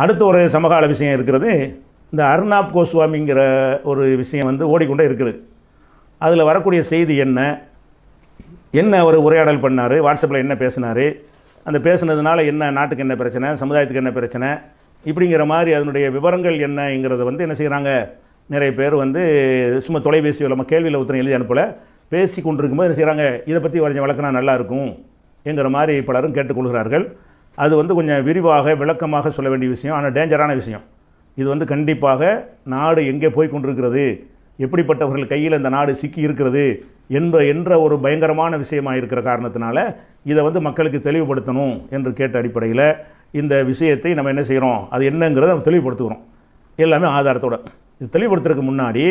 அடுத்த ஒரு சமகால விஷயம் இருக்கிறது இந்த அர்னாப் கோஸ்வாமிங்கிற ஒரு விஷயம் வந்து ஓடிக்கொண்டே இருக்குது அதில் வரக்கூடிய செய்தி என்ன என்ன அவர் உரையாடல் பண்ணார் வாட்ஸ்அப்பில் என்ன பேசினார் அந்த பேசுனதுனால என்ன நாட்டுக்கு என்ன பிரச்சனை சமுதாயத்துக்கு என்ன பிரச்சனை இப்படிங்கிற மாதிரி அதனுடைய விவரங்கள் என்னங்கிறத வந்து என்ன செய்கிறாங்க நிறைய பேர் வந்து சும்மா தொலைபேசி நம்ம கேள்வியில் உத்தரம் எழுதி அனுப்பலை பேசி கொண்டிருக்கும்போது என்ன செய்கிறாங்க இதை பற்றி கொஞ்சம் விளக்குனா நல்லா இருக்கும் என்கிற மாதிரி பலரும் கேட்டுக்கொள்கிறார்கள் அது வந்து கொஞ்சம் விரிவாக விளக்கமாக சொல்ல வேண்டிய விஷயம் ஆனால் டேஞ்சரான விஷயம் இது வந்து கண்டிப்பாக நாடு எங்கே போய் கொண்டிருக்கிறது எப்படிப்பட்டவர்கள் கையில் இந்த நாடு சிக்கி இருக்கிறது என்ப என்ற ஒரு பயங்கரமான விஷயமாக இருக்கிற காரணத்தினால இதை வந்து மக்களுக்கு தெளிவுபடுத்தணும் என்று கேட்ட அடிப்படையில் இந்த விஷயத்தை நம்ம என்ன செய்கிறோம் அது என்னங்கிறத நம்ம தெளிவுபடுத்துகிறோம் எல்லாமே ஆதாரத்தோட இது தெளிவுபடுத்துறதுக்கு முன்னாடி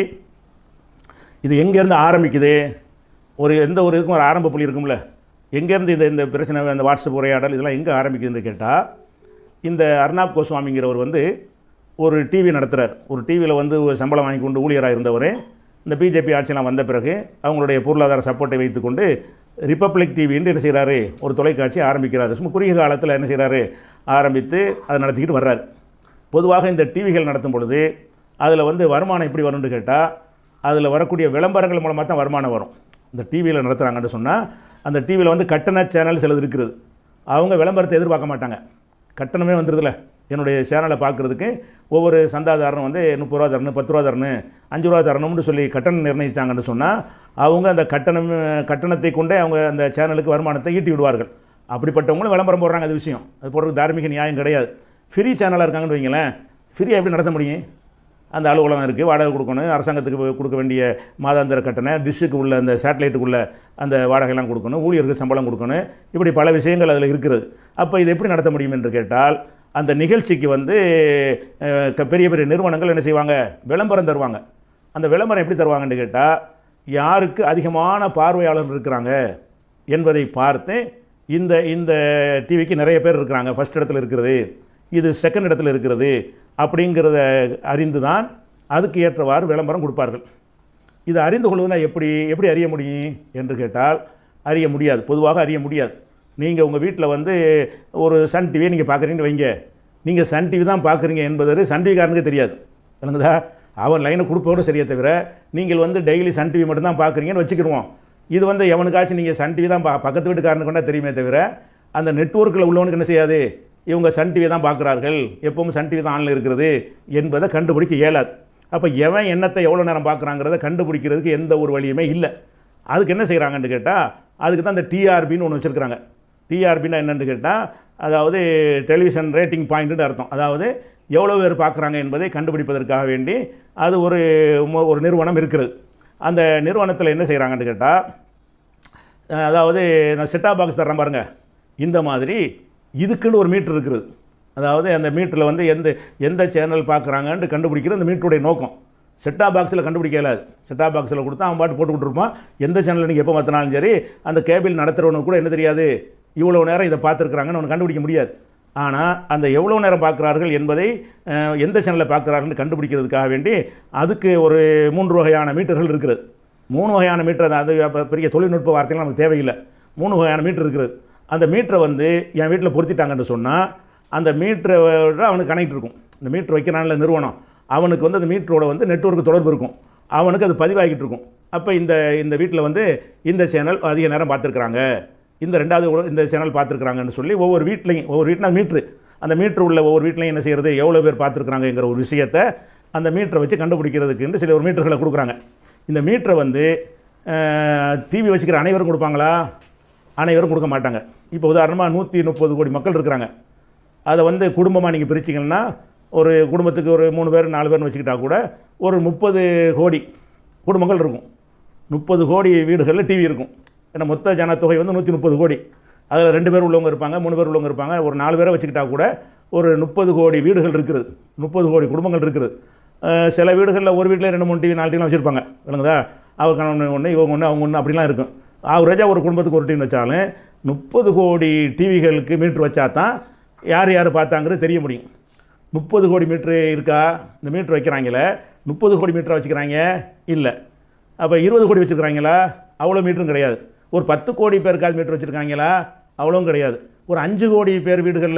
இது எங்கேருந்து ஆரம்பிக்குது ஒரு எந்த ஒரு இதுக்கும் ஒரு ஆரம்ப புள்ளி இருக்கும்ல எங்கேருந்து இந்த இந்த பிரச்சனை இந்த வாட்ஸ்அப் உரையாடல் இதெல்லாம் எங்கே ஆரம்பிக்குதுன்னு கேட்டால் இந்த அர்னாப் கோஸ்வாமிங்கிறவர் வந்து ஒரு டிவி நடத்துகிறார் ஒரு டிவியில் வந்து ஒரு சம்பளம் வாங்கி கொண்டு ஊழியராக இருந்தவர் இந்த பிஜேபி ஆட்சியெல்லாம் வந்த பிறகு அவங்களுடைய பொருளாதார சப்போர்ட்டை வைத்துக்கொண்டு ரிப்பப்ளிக் டிவின்னு என்ன செய்கிறாரு ஒரு தொலைக்காட்சி ஆரம்பிக்கிறாரு சும்மா குறுகிய காலத்தில் என்ன செய்கிறாரு ஆரம்பித்து அதை நடத்திக்கிட்டு வர்றாரு பொதுவாக இந்த டிவிகள் நடத்தும் பொழுது அதில் வந்து வருமானம் எப்படி வரும்னு கேட்டால் அதில் வரக்கூடிய விளம்பரங்கள் மூலமாக தான் வருமானம் வரும் இந்த டிவியில் நடத்துகிறாங்கன்னு சொன்னால் அந்த டிவியில் வந்து கட்டண சேனல் சிலது இருக்கிறது அவங்க விளம்பரத்தை எதிர்பார்க்க மாட்டாங்க கட்டணமே வந்துடுதுல என்னுடைய சேனலை பார்க்குறதுக்கு ஒவ்வொரு சந்தாதாரனும் வந்து முப்பது ரூபா தரணும் பத்து ரூபா தரணும் அஞ்சு ரூபா தரணும்னு சொல்லி கட்டணம் நிர்ணயிச்சாங்கன்னு சொன்னால் அவங்க அந்த கட்டணம் கட்டணத்தை கொண்டே அவங்க அந்த சேனலுக்கு வருமானத்தை ஈட்டி விடுவார்கள் அப்படிப்பட்டவங்களும் விளம்பரம் போடுறாங்க அது விஷயம் அது போடுறது தார்மீக நியாயம் கிடையாது ஃப்ரீ சேனலாக இருக்காங்கன்னு வைங்களேன் ஃப்ரீயாக எப்படி நடத்த முடியும் அந்த அலுவலகம் இருக்குது வாடகை கொடுக்கணும் அரசாங்கத்துக்கு போய் கொடுக்க வேண்டிய மாதாந்திர கட்டணம் டிஷ்ஷுக்கு உள்ள அந்த சேட்டலைட்டுக்குள்ள அந்த வாடகைலாம் கொடுக்கணும் ஊழியருக்கு சம்பளம் கொடுக்கணும் இப்படி பல விஷயங்கள் அதில் இருக்கிறது அப்போ இது எப்படி நடத்த முடியும் என்று கேட்டால் அந்த நிகழ்ச்சிக்கு வந்து அஹ், க- பெரிய பெரிய நிறுவனங்கள் என்ன செய்வாங்க விளம்பரம் தருவாங்க அந்த விளம்பரம் எப்படி தருவாங்கன்னு கேட்டால் யாருக்கு அதிகமான பார்வையாளர்கள் இருக்கிறாங்க என்பதை பார்த்து இந்த இந்த டிவிக்கு நிறைய பேர் இருக்கிறாங்க ஃபர்ஸ்ட் இடத்துல இருக்கிறது இது செகண்ட் இடத்துல இருக்கிறது அப்படிங்கிறத அறிந்து தான் அதுக்கு ஏற்றவாறு விளம்பரம் கொடுப்பார்கள் இதை அறிந்து கொள்வதுனா எப்படி எப்படி அறிய முடியும் என்று கேட்டால் அறிய முடியாது பொதுவாக அறிய முடியாது நீங்கள் உங்கள் வீட்டில் வந்து ஒரு சன் டிவியை நீங்கள் பார்க்குறீங்கன்னு வைங்க நீங்கள் சன் டிவி தான் பார்க்குறீங்க என்பது சன் டிவிக்காரனுக்கு தெரியாது விளங்குதா அவன் லைனை கொடுப்போடு சரியே தவிர நீங்கள் வந்து டெய்லி சன் டிவி மட்டும் தான் பார்க்குறீங்கன்னு வச்சுக்கிடுவோம் இது வந்து எவனுக்காச்சும் நீங்கள் சன் டிவி தான் பா பக்கத்து வீட்டுக்காரனுக்கு கொண்டா தெரியுமே தவிர அந்த நெட்வொர்க்கில் உள்ளவனுக்கு என்ன செய்யாது இவங்க சன் டிவி தான் பார்க்குறார்கள் எப்பவும் சன் டிவி தான் ஆனில் இருக்கிறது என்பதை கண்டுபிடிக்க இயலாது அப்போ எவன் என்னத்தை எவ்வளோ நேரம் பார்க்குறாங்கிறத கண்டுபிடிக்கிறதுக்கு எந்த ஒரு வழியுமே இல்லை அதுக்கு என்ன செய்கிறாங்கன்னு கேட்டால் அதுக்கு தான் இந்த டிஆர்பின்னு ஒன்று வச்சுருக்கிறாங்க டிஆர்பின்னா என்னன்னு கேட்டால் அதாவது டெலிவிஷன் ரேட்டிங் பாயிண்ட்னு அர்த்தம் அதாவது எவ்வளோ பேர் பார்க்குறாங்க என்பதை கண்டுபிடிப்பதற்காக வேண்டி அது ஒரு மொ- ஒரு நிறுவனம் இருக்கிறது அந்த நிறுவனத்தில் என்ன செய்கிறாங்கன்னு கேட்டால் அஹ் அதாவது நான் செட்டா பாக்ஸ் தர்றேன் பாருங்க இந்த மாதிரி இதுக்குன்னு ஒரு மீட்டர் இருக்குது அதாவது அந்த மீட்டரில் வந்து எந்த எந்த சேனல் பார்க்குறாங்கன்ட்டு கண்டுபிடிக்கிறது அந்த மீட்டருடைய நோக்கம் செட்டா பாக்ஸில் கண்டுபிடிக்க இயலாது செட்டா பாக்ஸில் கொடுத்தா அவன் பாட்டு போட்டு விட்டுருப்பான் எந்த சேனலில் நீங்கள் எப்போ மாற்றினாலும் சரி அந்த கேபிள் நடத்துகிறவனுக்கு கூட என்ன தெரியாது இவ்வளோ நேரம் இதை பார்த்துருக்குறாங்கன்னு அவனுக்கு கண்டுபிடிக்க முடியாது ஆனால் அந்த எவ்வளோ நேரம் பார்க்குறார்கள் என்பதை அஹ், எந்த சேனலில் பார்க்குறார்கள்னு கண்டுபிடிக்கிறதுக்காக வேண்டி அதுக்கு ஒரு மூன்று வகையான மீட்டர்கள் இருக்கிறது மூணு வகையான மீட்டர் அது அப்ப பெரிய தொழில்நுட்ப வார்த்தைகள் நமக்கு தேவையில்லை மூணு வகையான மீட்டர் இருக்கிறது அந்த மீட்டரை வந்து என் வீட்டில் பொருத்திட்டாங்கன்னு சொன்னால் அந்த மீட்டரை அவனுக்கு கனெக்ட் இருக்கும் இந்த மீட்டர் வைக்கிறான்ல நிறுவனம் அவனுக்கு வந்து அந்த மீட்டரோட வந்து நெட்வொர்க் தொடர்பு இருக்கும் அவனுக்கு அது பதிவாகிட்டு இருக்கும் அப்போ இந்த இந்த வீட்டில் வந்து இந்த சேனல் அதிக நேரம் பார்த்துருக்குறாங்க இந்த ரெண்டாவது ஒரு- இந்த சேனல் பார்த்துருக்குறாங்கன்னு சொல்லி ஒவ்வொரு வீட்லையும் ஒவ்வொரு வீட்டில் மீட்ரு அந்த மீட்ரு உள்ள ஒவ்வொரு வீட்லையும் என்ன செய்கிறது எவ்வளோ பேர் பார்த்துருக்குறாங்கங்கிற ஒரு விஷயத்தை அந்த மீட்டரை வச்சு கண்டுபிடிக்கிறதுக்குன்னு சில ஒரு மீட்டர்களை கொடுக்குறாங்க இந்த மீட்டரை வந்து டிவி வச்சுக்கிற அனைவரும் கொடுப்பாங்களா அனைவரும் கொடுக்க மாட்டாங்க இப்போ உதாரணமாக நூற்றி முப்பது கோடி மக்கள் இருக்கிறாங்க அதை வந்து குடும்பமாக நீங்கள் பிரிச்சிங்கன்னா ஒரு குடும்பத்துக்கு ஒரு மூணு பேர் நாலு பேர்னு வச்சுக்கிட்டா கூட ஒரு முப்பது கோடி குடும்பங்கள் இருக்கும் முப்பது கோடி வீடுகளில் டிவி இருக்கும் ஏன்னா மொத்த ஜனத்தொகை வந்து நூற்றி முப்பது கோடி அதில் ரெண்டு பேர் உள்ளவங்க இருப்பாங்க மூணு பேர் உள்ளவங்க இருப்பாங்க ஒரு நாலு பேரை வச்சுக்கிட்டா கூட ஒரு முப்பது கோடி வீடுகள் இருக்குது முப்பது கோடி குடும்பங்கள் இருக்குது அஹ் சில வீடுகளில் ஒரு வீட்டில் ரெண்டு மூணு டிவி நாலு டிவிலாம் வச்சுருப்பாங்க விளங்குதா அவர் கணவன் ஒன்று இவங்க ஒன்று அவங்க ஒன்று அப்படிலாம் இருக்கும் ஆவரேஜாக ஒரு குடும்பத்துக்கு ஒரு டிவி வச்சாலும் முப்பது கோடி டிவிகளுக்கு மீட்ரு வச்சா தான் யார் யார் பார்த்தாங்கிறது தெரிய முடியும் முப்பது கோடி மீட்ரு இருக்கா இந்த மீட்ரு வைக்கிறாங்களே முப்பது கோடி மீட்டரை வச்சுக்கிறாங்க இல்லை அப்போ இருபது கோடி வச்சுருக்கிறாங்களா அவ்வளோ மீட்டரும் கிடையாது ஒரு பத்து கோடி பேருக்காவது மீட்டர் வச்சுருக்காங்களா அவ்வளோவும் கிடையாது ஒரு அஞ்சு கோடி பேர் வீடுகளில்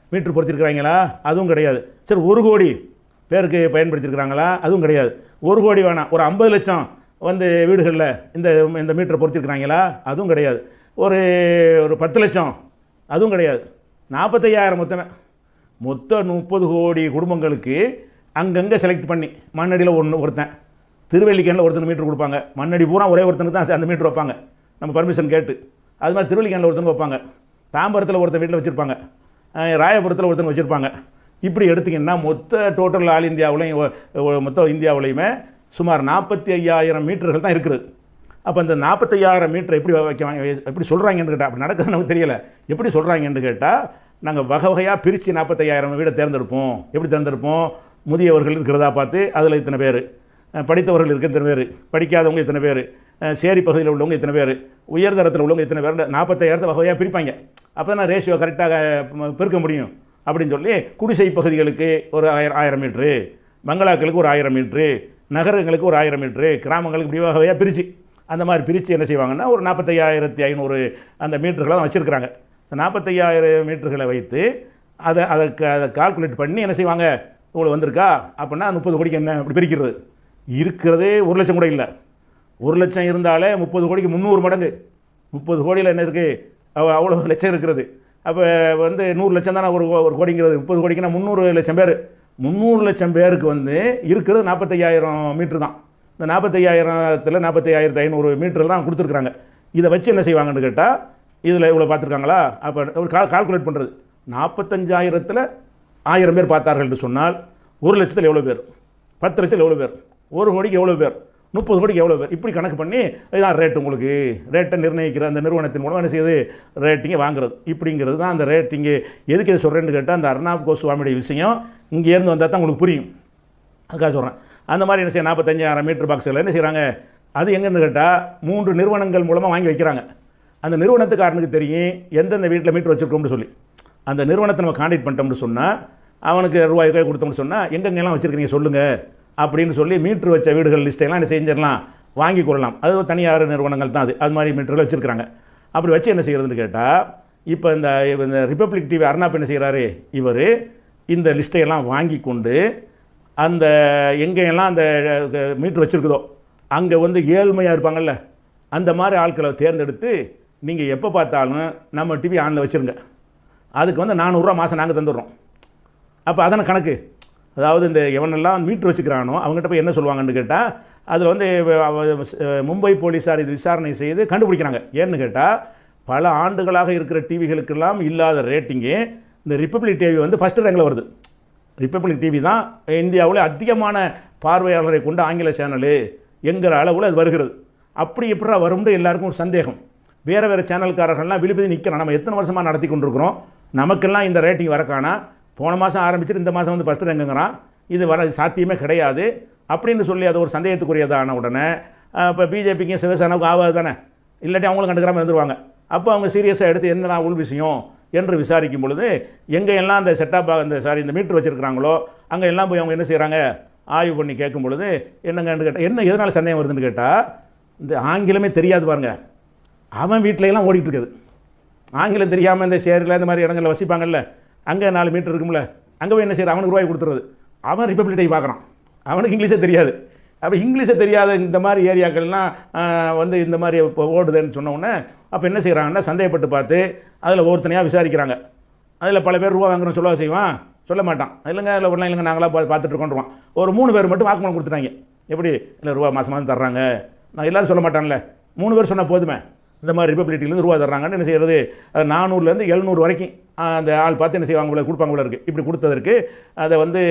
மீட்ரு பொருத்திருக்கிறாங்களா அதுவும் கிடையாது சரி ஒரு கோடி பேருக்கு பயன்படுத்தியிருக்கிறாங்களா அதுவும் கிடையாது ஒரு கோடி வேணாம் ஒரு ஐம்பது லட்சம் வந்து வீடுகளில் இந்த இந்த மீட்டரை பொருத்திருக்கிறாங்களா அதுவும் கிடையாது ஒரு ஒரு பத்து லட்சம் அதுவும் கிடையாது நாற்பத்தையாயிரம் மொத்தமே மொத்தம் முப்பது கோடி குடும்பங்களுக்கு அங்கங்கே செலக்ட் பண்ணி மண்ணடியில் ஒன்று ஒருத்தன் திருவல்லிக்கேணில் ஒருத்தன் மீட்டர் கொடுப்பாங்க மண்ணடி பூரா ஒரே ஒருத்தனுக்கு தான் அந்த மீட்டர் வைப்பாங்க நம்ம பர்மிஷன் கேட்டு அது மாதிரி திருவல்லிக்கேணில் ஒருத்தனுக்கு வைப்பாங்க தாம்பரத்தில் ஒருத்தன் வீட்டில் வச்சுருப்பாங்க ராயபுரத்தில் ஒருத்தன் வச்சுருப்பாங்க இப்படி எடுத்திங்கன்னா மொத்த டோட்டல் ஆல் இந்தியாவிலையும் ஒ- ஒ- மொத்த இந்தியாவிலையுமே சுமார் நாற்பத்தி ஐயாயிரம் மீட்டர்கள் தான் இருக்குது அப்போ அந்த நாற்பத்தையாயிரம் மீட்டர் எப்படி வைக்க எப்படி சொல்கிறாங்கன்னு கேட்டால் அப்படி நடக்குது நமக்கு தெரியல எப்படி சொல்கிறாங்கன்னு கேட்டால் நாங்கள் வகை வகையாக பிரித்து நாற்பத்தையாயிரம் வீடை தேர்ந்தெடுப்போம் எப்படி தேர்ந்தெடுப்போம் முதியவர்கள் இருக்கிறதா பார்த்து அதில் இத்தனை பேர் படித்தவர்கள் இருக்க இத்தனை பேர் படிக்காதவங்க இத்தனை பேர் சேரி பகுதியில் உள்ளவங்க இத்தனை பேர் உயர்தரத்தில் உள்ளவங்க இத்தனை பேர் நாற்பத்தாயிரத்தை வகையாக பிரிப்பாங்க அப்போ தான் ரேஷியோ கரெக்டாக பெருக்க முடியும் அப்படின்னு சொல்லி குடிசை பகுதிகளுக்கு ஒரு ஆயிரம் ஆயிரம் மீட்ரு பங்களாக்களுக்கு ஒரு ஆயிரம் மீட்ரு நகரங்களுக்கு ஒரு ஆயிரம் மீட்ரு கிராமங்களுக்கு இப்படி வகையாக பிரித்து அந்த மாதிரி பிரித்து என்ன செய்வாங்கன்னா ஒரு நாற்பத்தையாயிரத்தி ஐநூறு அந்த மீட்டர்களை தான் வச்சுருக்கிறாங்க இந்த நாற்பத்தையாயிரம் மீட்டர்களை வைத்து அதை அதை க- அதை கால்குலேட் பண்ணி என்ன செய்வாங்க இவ்வளோ வந்திருக்கா அப்படின்னா முப்பது கோடிக்கு என்ன இப்படி பிரிக்கிறது இருக்கிறதே ஒரு லட்சம் கூட இல்லை ஒரு லட்சம் இருந்தாலே முப்பது கோடிக்கு முந்நூறு மடங்கு முப்பது கோடியில் என்ன இருக்குது அவ்வளோ லட்சம் இருக்கிறது அப்போ வந்து நூறு லட்சம் தானே ஒரு ஒரு கோடிங்கிறது முப்பது கோடிக்குன்னா முந்நூறு லட்சம் பேர் முந்நூறு லட்சம் பேருக்கு வந்து இருக்கிறது நாற்பத்தையாயிரம் மீட்ரு தான் இந்த நாற்பத்தையாயிரத்தில் நாற்பத்தையாயிரத்து ஐநூறு மீட்டர் தான் கொடுத்துருக்குறாங்க இதை வச்சு என்ன செய்வாங்கன்னு கேட்டால் இதில் இவ்வளோ பார்த்துருக்காங்களா அப்போ ஒரு கால் கால்குலேட் பண்ணுறது நாற்பத்தஞ்சாயிரத்தில் ஆயிரம் பேர் பார்த்தார்கள் என்று சொன்னால் ஒரு லட்சத்தில் எவ்வளோ பேர் பத்து லட்சத்தில் எவ்வளோ பேர் ஒரு கோடிக்கு எவ்வளோ பேர் முப்பது கோடிக்கு எவ்வளோ பேர் இப்படி கணக்கு பண்ணி இதுதான் ரேட் உங்களுக்கு ரேட்டை நிர்ணயிக்கிற அந்த நிறுவனத்தின் மூலம் என்ன செய்யுது ரேட்டிங்கை வாங்குறது இப்படிங்கிறது தான் அந்த ரேட்டிங்கு எதுக்கு இதை சொல்கிறேன்னு கேட்டால் அந்த அர்ணாப் கோஸ்வாமியுடைய விஷயம் இங்கேருந்து வந்தால் தான் உங்களுக்கு புரியும் அதுக்காக சொல்கிறேன் அந்த மாதிரி என்ன செய்ய நாற்பத்தஞ்சாயிரம் மீட்டர் பாக்ஸில் என்ன செய்கிறாங்க அது எங்கன்னு கேட்டால் மூன்று நிறுவனங்கள் மூலமாக வாங்கி வைக்கிறாங்க அந்த நிறுவனத்துக்காரனுக்கு தெரியும் எந்தெந்த வீட்டில் மீட்டர் வச்சுருக்கோம்னு சொல்லி அந்த நிறுவனத்தை நம்ம காண்டாக்ட் பண்ணிட்டோம்னு சொன்னால் அவனுக்கு ரூபாய் ரூபாய் கொடுத்தோம்னு சொன்னால் எங்கெங்கெல்லாம் வச்சுருக்கீங்க சொல்லுங்கள் அப்படின்னு சொல்லி மீட்ரு வச்ச வீடுகள் லிஸ்ட்டையெல்லாம் என்ன செஞ்சிடலாம் வாங்கி கொள்ளலாம் அது ஒரு தனியார் நிறுவனங்கள் தான் அது அது மாதிரி மீட்டர்கள் வச்சுருக்காங்க அப்படி வச்சு என்ன செய்கிறதுன்னு கேட்டால் இப்போ இந்த இந்த ரிப்பப்ளிக் டிவி அர்ணாப் என்ன செய்கிறாரு இவர் இந்த லிஸ்ட்டையெல்லாம் வாங்கி கொண்டு அந்த எங்கெல்லாம் அந்த மீட்ரு வச்சுருக்குதோ அங்கே வந்து ஏழ்மையாக இருப்பாங்கல்ல அந்த மாதிரி ஆட்களை தேர்ந்தெடுத்து நீங்கள் எப்போ பார்த்தாலும் நம்ம டிவி ஆனில் வச்சுருங்க அதுக்கு வந்து நானூறுரூவா மாதம் நாங்கள் தந்துடுறோம் அப்போ அதான கணக்கு அதாவது இந்த எவனெல்லாம் மீட்ரு வச்சுக்கிறானோ அவங்ககிட்ட போய் என்ன சொல்லுவாங்கன்னு கேட்டால் அதில் வந்து அவ- அவ- மும்பை போலீஸார் இது விசாரணை செய்து கண்டுபிடிக்கிறாங்க ஏன்னு கேட்டால் பல ஆண்டுகளாக இருக்கிற டிவிகளுக்கெல்லாம் இல்லாத ரேட்டிங்கு இந்த ரிப்பப்ளிக் டிவி வந்து ஃபஸ்ட்டு ரேங்கில் வருது ரிப்பப்ளிக் டிவி தான் இந்தியாவில் அதிகமான பார்வையாளரை கொண்ட ஆங்கில சேனலு என்கிற அளவில் அது வருகிறது அப்படி எப்படா வரும்னு எல்லாருக்கும் ஒரு சந்தேகம் வேறு வேறு சேனல்காரர்கள்லாம் விழுப்பதி நிற்கிறோம் நம்ம எத்தனை வருஷமாக நடத்தி கொண்டிருக்கிறோம் நமக்கெல்லாம் இந்த ரேட்டிங் வரக்கானா போன மாதம் ஆரம்பிச்சுட்டு இந்த மாதம் வந்து ஃபஸ்ட்டு ரேங்குங்கிறான் இது வர சாத்தியமே கிடையாது அப்படின்னு சொல்லி அது ஒரு சந்தேகத்துக்குரியதான உடனே இப்போ பிஜேபிக்கும் சிவசேனாவுக்கும் ஆகாது தானே இல்லாட்டி அவங்களும் கண்டுக்கிறாமல் இருந்துருவாங்க அப்போ அவங்க சீரியஸாக எடுத்து என்னடா உள் விஷயம் என்று விசாரிக்கும் பொழுது எங்கே எல்லாம் அந்த செட்டாப் அந்த சாரி இந்த மீட்டர் வச்சுருக்கிறாங்களோ அங்கே எல்லாம் போய் அவங்க என்ன செய்கிறாங்க ஆய்வு பண்ணி கேட்கும் பொழுது என்னங்கன்னு கேட்டால் என்ன எதனால் சந்தேகம் வருதுன்னு கேட்டால் இந்த ஆங்கிலமே தெரியாது பாருங்க அவன் வீட்ல எல்லாம் ஓடிட்டு இருக்குது ஆங்கிலம் தெரியாமல் இந்த ஷேரில் இந்த மாதிரி இடங்களில் வசிப்பாங்கல்ல அங்கே நாலு மீட்டர் இருக்கும்ல அங்கே போய் என்ன செய்யற அவனுக்கு ரூபாய் கொடுத்துறது அவன் ரிப்பப்ளிக் டே பார்க்குறான் அவனுக்கு இங்கிலீஷே தெரியாது அப்போ இங்கிலீஷே தெரியாத இந்த மாதிரி ஏரியாக்கள்லாம் ஆஹ், வந்து இந்த மாதிரி இப்போ ஓடுதுன்னு சொன்ன உடனே அப்போ என்ன செய்கிறாங்கன்னா சந்தேகப்பட்டு பார்த்து அதில் ஒவ்வொருத்தனையாக விசாரிக்கிறாங்க அதில் பல பேர் ரூபா வாங்குறோம் சொல்ல செய்வான் சொல்ல மாட்டான் இல்லைங்க இல்லை ஒன்றும் இல்லைங்க நாங்களாம் பா பார்த்துட்டு இருக்கோன்றான் ஒரு மூணு பேர் மட்டும் வாக்குமூலம் கொடுத்துட்டாங்க எப்படி இல்லை ரூபா மாதம் மாதம் தர்றாங்க நான் எல்லாரும் சொல்ல மாட்டான்ல மூணு பேர் சொன்னால் போதுமே இந்த மாதிரி ரிப்பப்ளிக்லேருந்து ரூபா தர்றாங்கன்னு என்ன செய்யறது அது நானூறுலேருந்து எழுநூறு வரைக்கும் ஆஹ், அந்த ஆள் பார்த்து என்ன செய்வாங்க போல கொடுப்பாங்க போல இருக்குது இப்படி கொடுத்ததற்கு அதை வந்து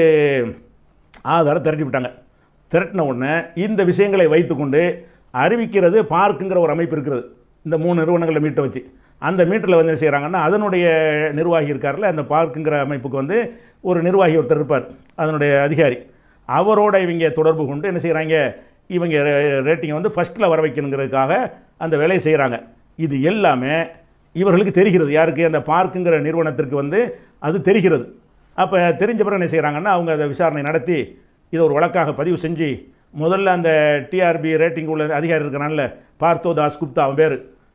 ஆதாரம் திரட்டி விட்டாங்க திரட்டின உடனே இந்த விஷயங்களை வைத்துக்கொண்டு அறிவிக்கிறது பார்க்குங்கிற ஒரு அமைப்பு இருக்கிறது இந்த மூணு நிறுவனங்களை மீட்டை வச்சு அந்த மீட்டரில் வந்து என்ன செய்கிறாங்கன்னா அதனுடைய நிர்வாகி இருக்கார்ல அந்த பார்க்குங்கிற அமைப்புக்கு வந்து ஒரு நிர்வாகி ஒருத்தர் இருப்பார் அதனுடைய அதிகாரி அவரோட இவங்க தொடர்பு கொண்டு என்ன செய்கிறாங்க இவங்க ரேட்டிங்கை வந்து ஃபஸ்ட்டில் வர வைக்கணுங்கிறதுக்காக அந்த வேலையை செய்கிறாங்க இது எல்லாமே இவர்களுக்கு தெரிகிறது யாருக்கு அந்த பார்க்குங்கிற நிறுவனத்திற்கு வந்து அது தெரிகிறது அப்போ தெரிஞ்ச பிறகு என்ன செய்கிறாங்கன்னா அவங்க அதை விசாரணை நடத்தி இதை ஒரு வழக்காக பதிவு செஞ்சு முதல்ல அந்த டிஆர்பி ரேட்டிங் உள்ள அதிகாரி இருக்கிறான்ல பார்த்தோ தாஸ் குப்தா அவன் பேர்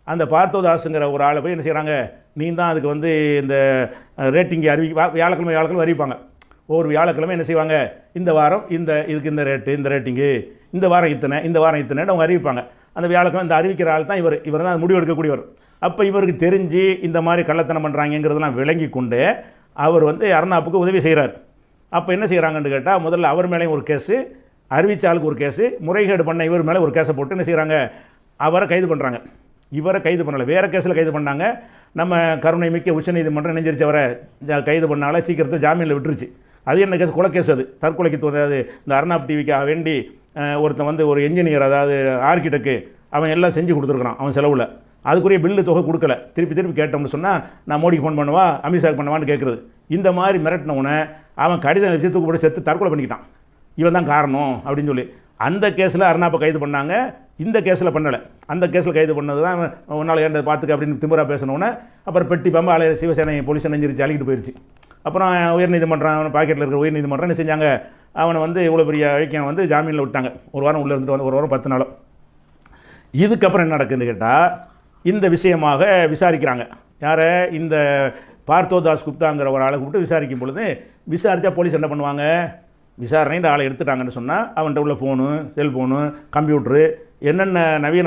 அந்த பார்த்தோதாஸுங்கிற ஒரு ஆளை போய் என்ன செய்கிறாங்க நீ தான் அதுக்கு வந்து இந்த ரேட்டிங்கை அறிவி வா- வியாழக்கிழமை வியாழக்கிழமை அறிவிப்பாங்க ஒவ்வொரு வியாழக்கிழமை என்ன செய்வாங்க இந்த வாரம் இந்த இதுக்கு இந்த ரேட்டு இந்த ரேட்டிங்கு இந்த வாரம் இத்தனை இந்த வாரம் இத்தனை அவங்க அறிவிப்பாங்க அந்த வியாழக்கிழமை இந்த அறிவிக்கிற ஆள் தான் இவர் இவர் தான் முடிவு எடுக்கக்கூடியவர் அப்போ இவருக்கு தெரிஞ்சு இந்த மாதிரி கள்ளத்தனம் பண்ணுறாங்கிறதெல்லாம் விளங்கி கொண்டு அவர் வந்து அர்ணாப்புக்கு உதவி செய்கிறார் அப்போ என்ன செய்கிறாங்கன்னு கேட்டால் முதல்ல அவர் மேலேயும் ஒரு கேஸு அறிவிச்ச ஆளுக்கு ஒரு கேஸு முறைகேடு பண்ண இவர் மேலே ஒரு கேஸை போட்டு என்ன செய்கிறாங்க அவரை கைது பண்ணுறாங்க இவரை கைது பண்ணலை வேறு கேஸில் கைது பண்ணாங்க நம்ம கருணை மிக்க உச்சநீதிமன்றம் நெஞ்சிருச்சு அவரை ஜா- கைது பண்ணால சீக்கிரத்தை ஜாமீனில் விட்டுருச்சு அது என்ன கேஸ் கொலை கேஸ் அது தற்கொலைக்கு தோன்றது இந்த அர்ணாப் டிவிக்காக வேண்டி அஹ், ஒருத்தன் வந்து ஒரு என்ஜினியர் அதாவது ஆர்கிடெக்ட் அவன் எல்லாம் செஞ்சு கொடுத்துருக்குறான் அவன் செலவில் அதுக்குரிய பில்லு தொகை கொடுக்கல திருப்பி திருப்பி கேட்டோம்னு சொன்னால் நான் மோடிக்கு ஃபோன் பண்ணுவா அமித்ஷாக்கு பண்ணுவான்னு கேட்குறது இந்த மாதிரி மிரட்டினவுடனே அவன் கடிதம் வச்சு தூக்கு போட்டு செத்து தற்கொலை பண்ணிக்கிட்டான் இவன் தான் காரணம் அப்படின்னு சொல்லி அந்த கேஸில் அருணாப்பை கைது பண்ணாங்க இந்த கேஸில் பண்ணலை அந்த கேஸில் கைது பண்ணது தான் உன்னால் ஏண்டது பார்த்துக்க அப்படின்னு திமுறா பேசினோன்னே அப்புறம் பெட்டி பம்பு ஆளை சிவசேனை போலீஸ் நெஞ்சிருச்சு அழிக்கிட்டு போயிடுச்சு அப்புறம் உயர்நீதிமன்றம் அவன் பாக்கெட்டில் இருக்கிற உயர்நீதிமன்றம் என்ன செஞ்சாங்க அவனை வந்து இவ்வளோ பெரிய ஐக்கியம் வந்து ஜாமீனில் விட்டாங்க ஒரு வாரம் உள்ளே இருந்துட்டு வந்து ஒரு வாரம் பத்து நாளும் இதுக்கப்புறம் என்ன நடக்குதுன்னு கேட்டால் இந்த விஷயமாக விசாரிக்கிறாங்க யாரை இந்த பார்த்தோதாஸ் குப்தாங்கிற ஒரு ஆளை கூப்பிட்டு விசாரிக்கும் பொழுது விசாரித்தா போலீஸ் என்ன பண்ணுவாங்க விசாரணை இந்த ஆளை எடுத்துட்டாங்கன்னு சொன்னால் அவன்கிட்ட உள்ள ஃபோனு செல்ஃபோனு கம்ப்யூட்ரு என்னென்ன நவீன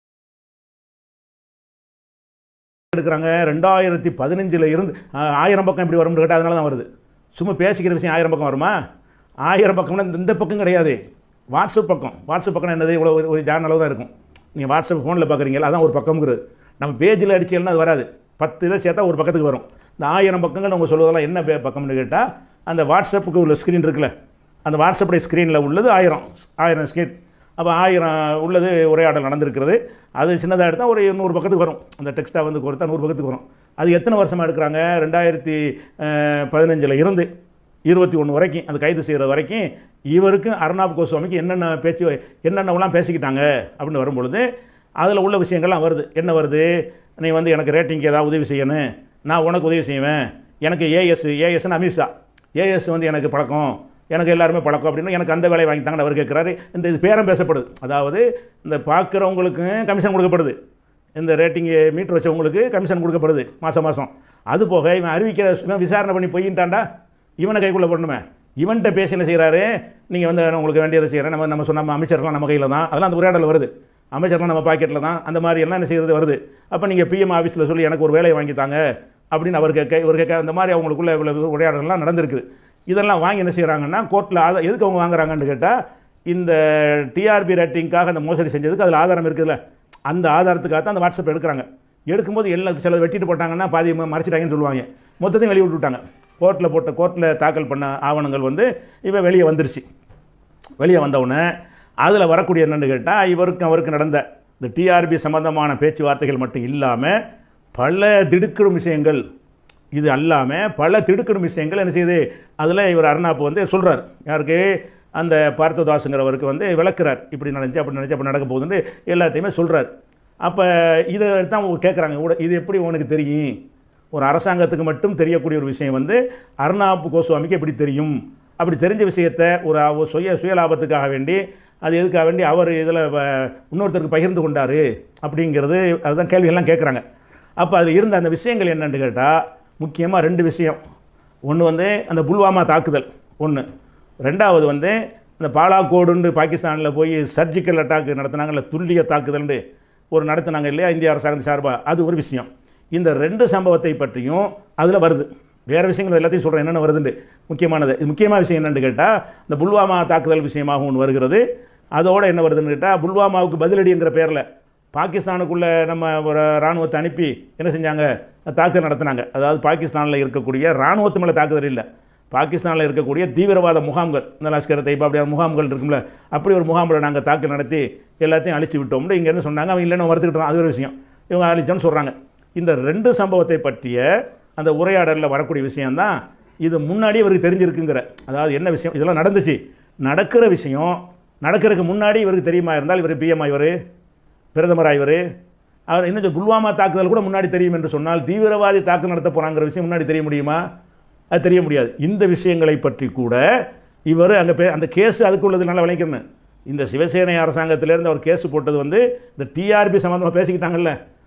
எடுக்கிறாங்க ரெண்டாயிரத்தி பதினஞ்சில் இருந்து ஆ- ஆயிரம் பக்கம் எப்படி வரும்னு கேட்டால் அதனால தான் வருது சும்மா பேசிக்கிற விஷயம் ஆயிரம் பக்கம் வருமா ஆயிரம் பக்கம்னா இந்த- இந்த பக்கம் கிடையாது வாட்ஸ்அப் பக்கம் வாட்ஸ்அப் பக்கம் என்னது இவ்வளோ ஒரு- ஒரு ஜான் அளவு தான் இருக்கும் நீங்கள் வாட்ஸ்அப் ஃபோனில் பார்க்குறீங்களா அதான் ஒரு பக்கம்ங்கிறது நம்ம பேஜில் அடிச்சீங்கன்னா அது வராது பத்து இதை சேர்த்தா ஒரு பக்கத்துக்கு வரும் இந்த ஆயிரம் பக்கங்கள் அவங்க சொல்லுவதெல்லாம் என்ன பே- பக்கம்னு கேட்டால் அந்த வாட்ஸ்அப்புக்கு உள்ள ஸ்க்ரீன் இருக்குல்ல அந்த வாட்ஸ்அப்புடைய ஸ்க்ரீனில் உள்ளது ஆயிரம் ஆயிரம் ஸ்க்ரீன் அப்போ ஆயிரம் உள்ளது உரையாடல் நடந்திருக்கிறது அது சின்னதாக எடுத்தால் ஒரு நூறு பக்கத்துக்கு வரும் அந்த டெக்ஸ்ட்டாக வந்து கொடுத்தா நூறு பக்கத்துக்கு வரும் அது எத்தனை வருஷமாக எடுக்கிறாங்க ரெண்டாயிரத்தி பதினஞ்சில் இருந்து இருபத்தி ஒன்று வரைக்கும் அந்த கைது செய்கிற வரைக்கும் இவருக்கும் அர்ணாப் கோஸ்வாமிக்கு என்னென்ன பேச்சு என்னென்னலாம் பேசிக்கிட்டாங்க அப்படின்னு வரும்பொழுது அதில் உள்ள விஷயங்கள்லாம் வருது என்ன வருது நீ வந்து எனக்கு ரேட்டிங்க்கு ஏதாவது உதவி செய்யணும் நான் உனக்கு உதவி செய்வேன் எனக்கு ஏஎஸ் ஏஎஸ்ன்னு அமித்ஷா ஏஎஸ் வந்து எனக்கு பழக்கம் எனக்கு எல்லாருமே பழக்கம் அப்படின்னு எனக்கு அந்த வேலையை வாங்கித்தாங்கன்னு அவர் கேட்குறாரு இந்த இது பேரம் பேசப்படுது அதாவது இந்த பார்க்குறவங்களுக்கும் கமிஷன் கொடுக்கப்படுது இந்த ரேட்டிங் மீட்டர் வச்சவங்களுக்கு கமிஷன் கொடுக்கப்படுது மாதம் மாதம் அது போக இவன் அறிவிக்கிற இவன் விசாரணை பண்ணி பொய்யின்ட்டாண்டா இவனை கைக்குள்ளே போடணுமே இவன்கிட்ட பேசி என்ன செய்கிறாரு நீங்கள் வந்து நான் உங்களுக்கு வேண்டியதை செய்கிறேன் நம்ம நம்ம சொன்ன அமைச்சர்லாம் நம்ம கையில் தான் அதெல்லாம் அந்த உரையாடல் வருது அமைச்சர்லாம் நம்ம பாக்கெட்டில் தான் அந்த மாதிரி எல்லாம் என்ன செய்கிறது வருது அப்போ நீங்கள் பிஎம் ஆஃபீஸில் சொல்லி எனக்கு ஒரு வேலையை வாங்கித்தாங்க அப்படின்னு அவர் கேட்க இவர் கேட்க அந்த மாதிரி அவங்களுக்குள்ள இவ்வளவு உரையாடலாம் நடந்திருக்குது இதெல்லாம் வாங்கி என்ன செய்கிறாங்கன்னா கோர்ட்டில் ஆதா எதுக்கு அவங்க வாங்குறாங்கன்னு கேட்டால் இந்த டிஆர்பி ரேட்டிங்காக அந்த மோசடி செஞ்சதுக்கு அதில் ஆதாரம் இருக்குதுல்ல அந்த ஆதாரத்துக்காக தான் அந்த வாட்ஸ்அப் எடுக்கிறாங்க எடுக்கும்போது எல்லாம் சில வெட்டிட்டு போட்டாங்கன்னா பாதி ம- மறைச்சிட்டாங்கன்னு சொல்லுவாங்க மொத்தத்தையும் வெளியே விட்டுட்டாங்க கோர்ட்டில் போட்ட கோர்ட்டில் தாக்கல் பண்ண ஆவணங்கள் வந்து இப்போ வெளியே வந்துருச்சு வெளியே வந்தவுடனே அதில் வரக்கூடிய என்னன்னு கேட்டால் இவருக்கும் அவருக்கு நடந்த இந்த டிஆர்பி சம்பந்தமான பேச்சுவார்த்தைகள் மட்டும் இல்லாமல் பல திடுக்கிடும் விஷயங்கள் இது அல்லாமல் பல திடுக்கிடும் விஷயங்கள் என்ன செய்யுது அதில் இவர் அருணாப்பு வந்து சொல்கிறார் யாருக்கு அந்த பார்த்ததாசுங்கிறவருக்கு வந்து விளக்குறார் இப்படி நடந்துச்சு அப்படி நடந்துச்சு அப்படி நடக்க போகுதுன்னு எல்லாத்தையுமே சொல்கிறார் அப்போ இதை தான் அவங்க கேட்குறாங்க கூட இது எப்படி உனக்கு தெரியும் ஒரு அரசாங்கத்துக்கு மட்டும் தெரியக்கூடிய ஒரு விஷயம் வந்து அர்ணாப் கோஸ்வாமிக்கு எப்படி தெரியும் அப்படி தெரிஞ்ச விஷயத்தை ஒரு அவ- சுய சுயலாபத்துக்காக வேண்டி அது எதுக்காக வேண்டி அவர் இதில் இன்னொருத்தருக்கு பகிர்ந்து கொண்டார் அப்படிங்கிறது அதுதான் கேள்வியெல்லாம் கேட்குறாங்க அப்போ அது இருந்த அந்த விஷயங்கள் என்னன்னு கேட்டால் முக்கியமாக ரெண்டு விஷயம் ஒன்று வந்து அந்த புல்வாமா தாக்குதல் ஒன்று ரெண்டாவது வந்து இந்த பாலாக்கோடுன்னு பாகிஸ்தானில் போய் சர்ஜிக்கல் அட்டாக் நடத்தினாங்கல்ல துல்லிய தாக்குதல்னு ஒரு நடத்தினாங்க இல்லையா இந்திய அரசாங்கம் சார்பாக அது ஒரு விஷயம் இந்த ரெண்டு சம்பவத்தை பற்றியும் அதில் வருது வேறு விஷயங்கள் எல்லாத்தையும் சொல்கிறேன் என்னென்ன வருதுன்னு முக்கியமானது இது முக்கியமான விஷயம் என்னென்னு கேட்டால் இந்த புல்வாமா தாக்குதல் விஷயமாக ஒன்று வருகிறது அதோட என்ன வருதுன்னு கேட்டால் புல்வாமாவுக்கு பதிலடிங்கிற பேரில் பாகிஸ்தானுக்குள்ளே நம்ம ஒரு இராணுவத்தை அனுப்பி என்ன செஞ்சாங்க தாக்குதல் நடத்தினாங்க அதாவது பாகிஸ்தானில் இருக்கக்கூடிய இராணுவத்து மேலே தாக்குதல் இல்லை பாகிஸ்தானில் இருக்கக்கூடிய தீவிரவாத முகாம்கள் இந்த லஷ்கர் தைப்பா அப்படியே முகாம்கள் இருக்கும்ல அப்படி ஒரு முகாமில் நாங்கள் தாக்கல் நடத்தி எல்லாத்தையும் அழிச்சு விட்டோம்னு இங்கேருந்து சொன்னாங்க அவங்க இல்லைன்னு வருத்துக்கிட்டு அது ஒரு விஷயம் இவங்க அழிச்சோன்னு சொல்கிறாங்க இந்த ரெண்டு சம்பவத்தை பற்றிய அந்த உரையாடலில் வரக்கூடிய விஷயம்தான் இது முன்னாடி இவருக்கு தெரிஞ்சிருக்குங்கிற அதாவது என்ன விஷயம் இதெல்லாம் நடந்துச்சு நடக்கிற விஷயம் நடக்கிறதுக்கு முன்னாடி இவருக்கு தெரியுமா இருந்தால் இவர் பிஎம் இவர் பிரதமர் இவர் அவர் இன்னும் புல்வாமா தாக்குதல் கூட முன்னாடி தெரியும் என்று சொன்னால் தீவிரவாதி தாக்குதல் நடத்த போகிறாங்கிற விஷயம் முன்னாடி தெரிய முடியுமா அது தெரிய முடியாது இந்த விஷயங்களை பற்றி கூட இவர் அங்கே பே அந்த கேஸ் அதுக்கு உள்ளது நல்லா விளைக்கணும் இந்த சிவசேனை அரசாங்கத்திலேருந்து அவர் கேஸ் போட்டது வந்து இந்த டிஆர்பி சம்மந்தமாக பேசிக்கிட்டாங்கல்ல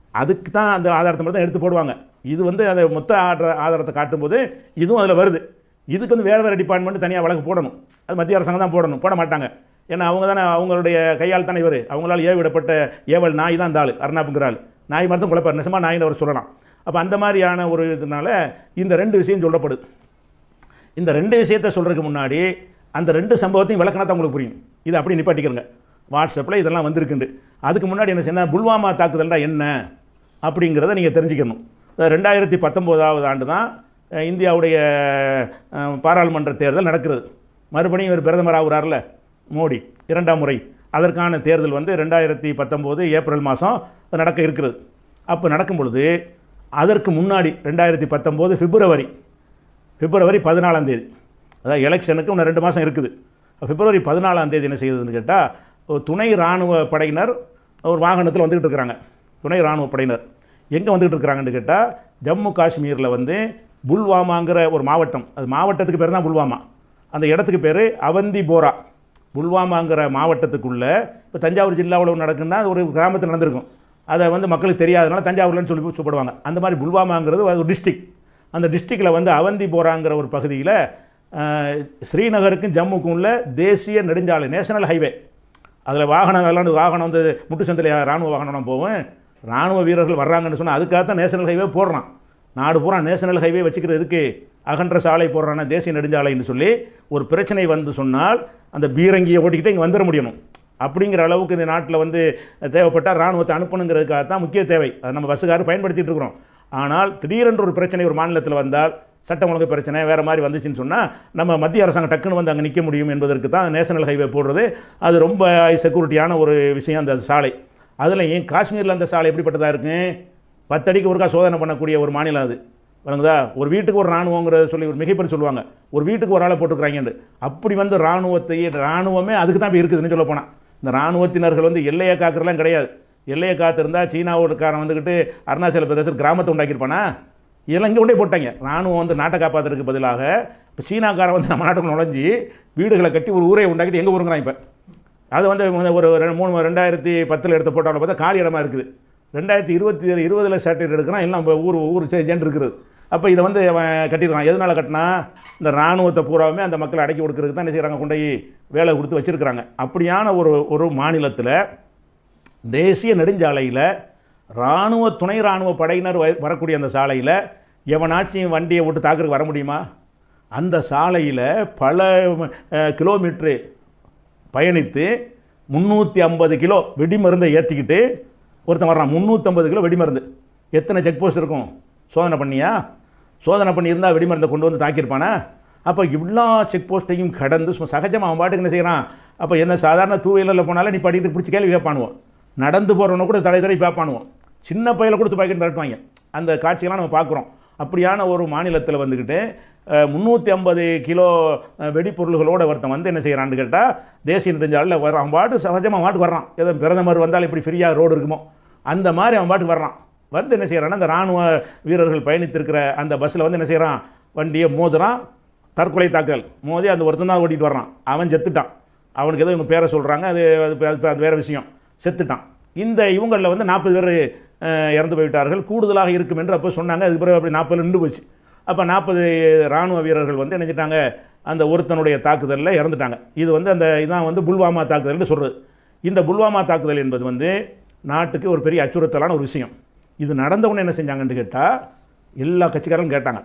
அதுக்கு தான் அந்த ஆதாரத்தை மட்டும் தான் எடுத்து போடுவாங்க இது வந்து அதை மொத்த ஆடுற ஆதாரத்தை காட்டும்போது இதுவும் அதில் வருது இதுக்கு வந்து வேறு வேறு டிபார்ட்மெண்ட் தனியாக வழக்கு போடணும் அது மத்திய அரசாங்கம் தான் போடணும் போட மாட்டாங்க ஏன்னா அவங்க தானே அவங்களுடைய கையால் தானே இவர் அவங்களால் ஏவிடப்பட்ட ஏவல் நாய் தான் இந்த ஆள் அருணாப்புங்கிற ஆள் நாய் மட்டும் குழப்பார் நிஜமாக நாயின்னு அவர் சொல்லலாம் அப்போ அந்த மாதிரியான ஒரு இதனால இந்த ரெண்டு விஷயம் சொல்லப்படுது இந்த ரெண்டு விஷயத்தை சொல்கிறதுக்கு முன்னாடி அந்த ரெண்டு சம்பவத்தையும் விளக்கினா தான் உங்களுக்கு புரியும் இதை அப்படி நிப்பாட்டிக்கிறங்க வாட்ஸ்அப்பில் இதெல்லாம் வந்திருக்குண்டு அதுக்கு முன்னாடி என்ன செய்யணும் புல்வாமா தாக்குதல்டா என்ன அப்படிங்கிறத நீங்கள் தெரிஞ்சுக்கணும் அஹ் ரெண்டாயிரத்தி பத்தொம்போதாவது ஆண்டு தான் அஹ், இந்தியாவுடைய அஹ், பாராளுமன்ற தேர்தல் நடக்கிறது மறுபடியும் இவர் பிரதமர் ஆகுறார்ல மோடி இரண்டாம் முறை அதற்கான தேர்தல் வந்து ரெண்டாயிரத்தி பத்தொம்போது ஏப்ரல் மாதம் நடக்க இருக்கிறது அப்போ நடக்கும் பொழுது அதற்கு முன்னாடி ரெண்டாயிரத்தி பத்தொம்போது பிப்ரவரி பிப்ரவரி பதினாலாம் தேதி அதாவது எலெக்ஷனுக்கு இன்னும் ரெண்டு மாதம் இருக்குது பிப்ரவரி பதினாலாம் தேதி என்ன செய்யுதுன்னு கேட்டால் ஒரு துணை இராணுவ படையினர் ஒரு வாகனத்தில் வந்துக்கிட்டு இருக்கிறாங்க துணை இராணுவ படையினர் எங்கே வந்துக்கிட்டு இருக்கிறாங்கன்னு கேட்டால் ஜம்மு காஷ்மீரில் வந்து புல்வாமாங்கிற ஒரு மாவட்டம் அது மாவட்டத்துக்கு பேர் தான் புல்வாமா அந்த இடத்துக்கு பேர் அவந்தி போரா புல்வாமாங்கிற மாவட்டத்துக்குள்ளே இப்போ தஞ்சாவூர் ஜில்லாவில் ஒன்று நடக்குன்னா அது ஒரு கிராமத்தில் நடந்திருக்கும் அதை வந்து மக்களுக்கு தெரியாதனால தஞ்சாவூர்லன்னு சொல்லி சொல்லிப்படுவாங்க அந்த மாதிரி புல்வாமாங்கிறது அது ஒரு டிஸ்ட்ரிக்ட் அந்த டிஸ்ட்ரிக்டில் வந்து அவந்தி போராங்கிற ஒரு பகுதியில் அஹ், ஸ்ரீநகருக்கும் ஜம்முக்கும் உள்ள தேசிய நெடுஞ்சாலை நேஷனல் ஹைவே அதில் வாகனம் எல்லாம் வாகனம் வந்து முட்டு சந்தில் ராணுவ வாகனம் போகும் ராணுவ வீரர்கள் வர்றாங்கன்னு சொன்னால் அதுக்காக தான் நேஷனல் ஹைவே போடுறான் நாடு பூரா நேஷனல் ஹைவே வச்சுக்கிறது எதுக்கு அகன்ற சாலை போடுறான தேசிய நெடுஞ்சாலைன்னு சொல்லி ஒரு பிரச்சனை வந்து சொன்னால் அந்த பீரங்கியை ஓட்டிக்கிட்டு இங்கே வந்துட முடியணும் அப்படிங்கிற அளவுக்கு இந்த நாட்டில் வந்து தேவைப்பட்டால் ராணுவத்தை அனுப்பணுங்கிறதுக்காக தான் முக்கிய தேவை அதை நம்ம பஸ்ஸுக்காரர் பயன்படுத்திட்டு இருக்கிறோம் ஆனால் திடீரென்று ஒரு பிரச்சனை ஒரு மாநிலத்தில் வந்தால் சட்டம் ஒழுங்கு பிரச்சனை வேறு மாதிரி வந்துச்சுன்னு சொன்னால் நம்ம மத்திய அரசாங்கம் டக்குன்னு வந்து அங்கே நிற்க முடியும் என்பதற்கு தான் நேஷனல் ஹைவே போடுறது அது ரொம்ப செக்யூரிட்டியான ஒரு விஷயம் அந்த சாலை அதில் ஏன் காஷ்மீரில் அந்த சாலை எப்படிப்பட்டதாக இருக்கு பத்தடிக்கு ஒருக்கா சோதனை பண்ணக்கூடிய ஒரு மாநிலம் அது வணங்குதா ஒரு வீட்டுக்கு ஒரு ராணுவங்கிறத சொல்லி ஒரு மிகைப்படி சொல்லுவாங்க ஒரு வீட்டுக்கு ஒரு ஆளை போட்டுக்கிறாங்கன்னு அப்படி வந்து ராணுவத்தையே ராணுவமே அதுக்கு தான் இப்போ இருக்குதுன்னு சொல்ல போனால் இந்த ராணுவத்தினர்கள் வந்து எல்லையை காக்கிறலாம் கிடையாது எல்லையை காத்திருந்தா சீனாவோடக்காரன் வந்துக்கிட்டு அருணாச்சல பிரதேசத்தில் கிராமத்தை உண்டாக்கியிருப்பானா இதெல்லாம் இங்கே கொண்டே போட்டாங்க ராணுவம் வந்து நாட்டை காப்பாற்றுறதுக்கு பதிலாக இப்போ சீனாக்காரன் வந்து நம்ம நாட்டுக்கு நுழைஞ்சி வீடுகளை கட்டி ஒரு ஊரை உண்டாக்கிட்டு எங்கே ஊருங்கிறான் இப்போ அது வந்து ஒரு ரெண்டு மூணு ரெண்டாயிரத்தி பத்தில் எடுத்த போட்டோவில் பார்த்தா காலி இடமா இருக்குது ரெண்டாயிரத்தி இருபத்தி இருபதில் சேட்டலைட் எடுக்கிறான் எல்லாம் இப்போ ஊர் ஊர் ஜென் இருக்குது அப்போ இதை வந்து அவன் கட்டியிருக்கான் எதனால் கட்டினா இந்த இராணுவத்தை பூராவுமே அந்த மக்களை அடக்கி கொடுக்கறதுக்கு தான் என்ன செய்கிறாங்க கொண்டு போய் வேலை கொடுத்து வச்சுருக்கிறாங்க அப்படியான ஒரு ஒரு மாநிலத்தில் தேசிய நெடுஞ்சாலையில் இராணுவ துணை இராணுவ படையினர் வ- வரக்கூடிய அந்த சாலையில் எவனாச்சும் வண்டியை விட்டு தாக்குறதுக்கு வர முடியுமா அந்த சாலையில் பல அஹ், கிலோமீட்ரு பயணித்து முந்நூற்றி ஐம்பது கிலோ வெடிமருந்தை ஏற்றிக்கிட்டு ஒருத்தன் வர்றான் முந்நூற்றம்பது கிலோ வெடிமருந்து எத்தனை செக் போஸ்ட் இருக்கும் சோதனை பண்ணியா சோதனை பண்ணியிருந்தா வெடிமருந்தை கொண்டு வந்து தாக்கியிருப்பானா அப்போ இவ்வளோ செக் போஸ்ட்டையும் கடந்து சும்மா சகஜமாக அவன் பாட்டுக்கு என்ன செய்கிறான் அப்போ என்ன சாதாரண டூ வீலரில் போனாலும் நீ படிட்டு பிடிச்சி கேள்வி கேட்பானுவோம் நடந்து போகிறவன கூட தடை தடை பார்ப்பானுவோம் சின்ன பையில கூட துப்பாக்கி தரட்டுவாங்க அந்த காட்சியெல்லாம் நம்ம பார்க்குறோம் அப்படியான ஒரு மாநிலத்தில் வந்துக்கிட்டு முந்நூற்றி ஐம்பது கிலோ அஹ், வெடிப்பொருள்களோட ஒருத்தன் வந்து என்ன செய்கிறான்னு கேட்டால் தேசிய நெடுஞ்சாலையில் வர்றான் அவன் பாட்டு சகஜமாக பாட்டுக்கு வர்றான் ஏதோ பிரதமர் வந்தால் இப்படி ஃப்ரீயாக ரோடு இருக்குமோ அந்த மாதிரி அவன் பாட்டுக்கு வர்றான் வந்து என்ன செய்கிறான்னா அந்த ராணுவ வீரர்கள் பயணித்திருக்கிற அந்த பஸ்ஸில் வந்து என்ன செய்கிறான் வண்டியை மோதுறான் தற்கொலை தாக்கல் மோதி அந்த ஒருத்தன் தான் ஓட்டிட்டு வர்றான் அவன் செத்துட்டான் அவனுக்கு ஏதோ இவங்க பேரை சொல்கிறாங்க அது அது அது- அது வேறு விஷயம் செத்துட்டான் இந்த இவங்களில் வந்து நாற்பது பேர் அஹ், இறந்து போய்விட்டார்கள் கூடுதலாக இருக்கும் என்று அப்போ சொன்னாங்க அதுக்கு பிறகு அப்படி நாற்பது நின்று போச்சு அப்போ நாற்பது இராணுவ வீரர்கள் வந்து என்ன செஞ்சிட்டாங்க அந்த ஒருத்தனுடைய தாக்குதலில் இறந்துட்டாங்க இது வந்து அந்த இதான் வந்து புல்வாமா தாக்குதல்னு சொல்கிறது இந்த புல்வாமா தாக்குதல் என்பது வந்து நாட்டுக்கு ஒரு பெரிய அச்சுறுத்தலான ஒரு விஷயம் இது நடந்தவொடனே என்ன செஞ்சாங்கன்னு கேட்டால் எல்லா கட்சிக்காரங்களும் கேட்டாங்க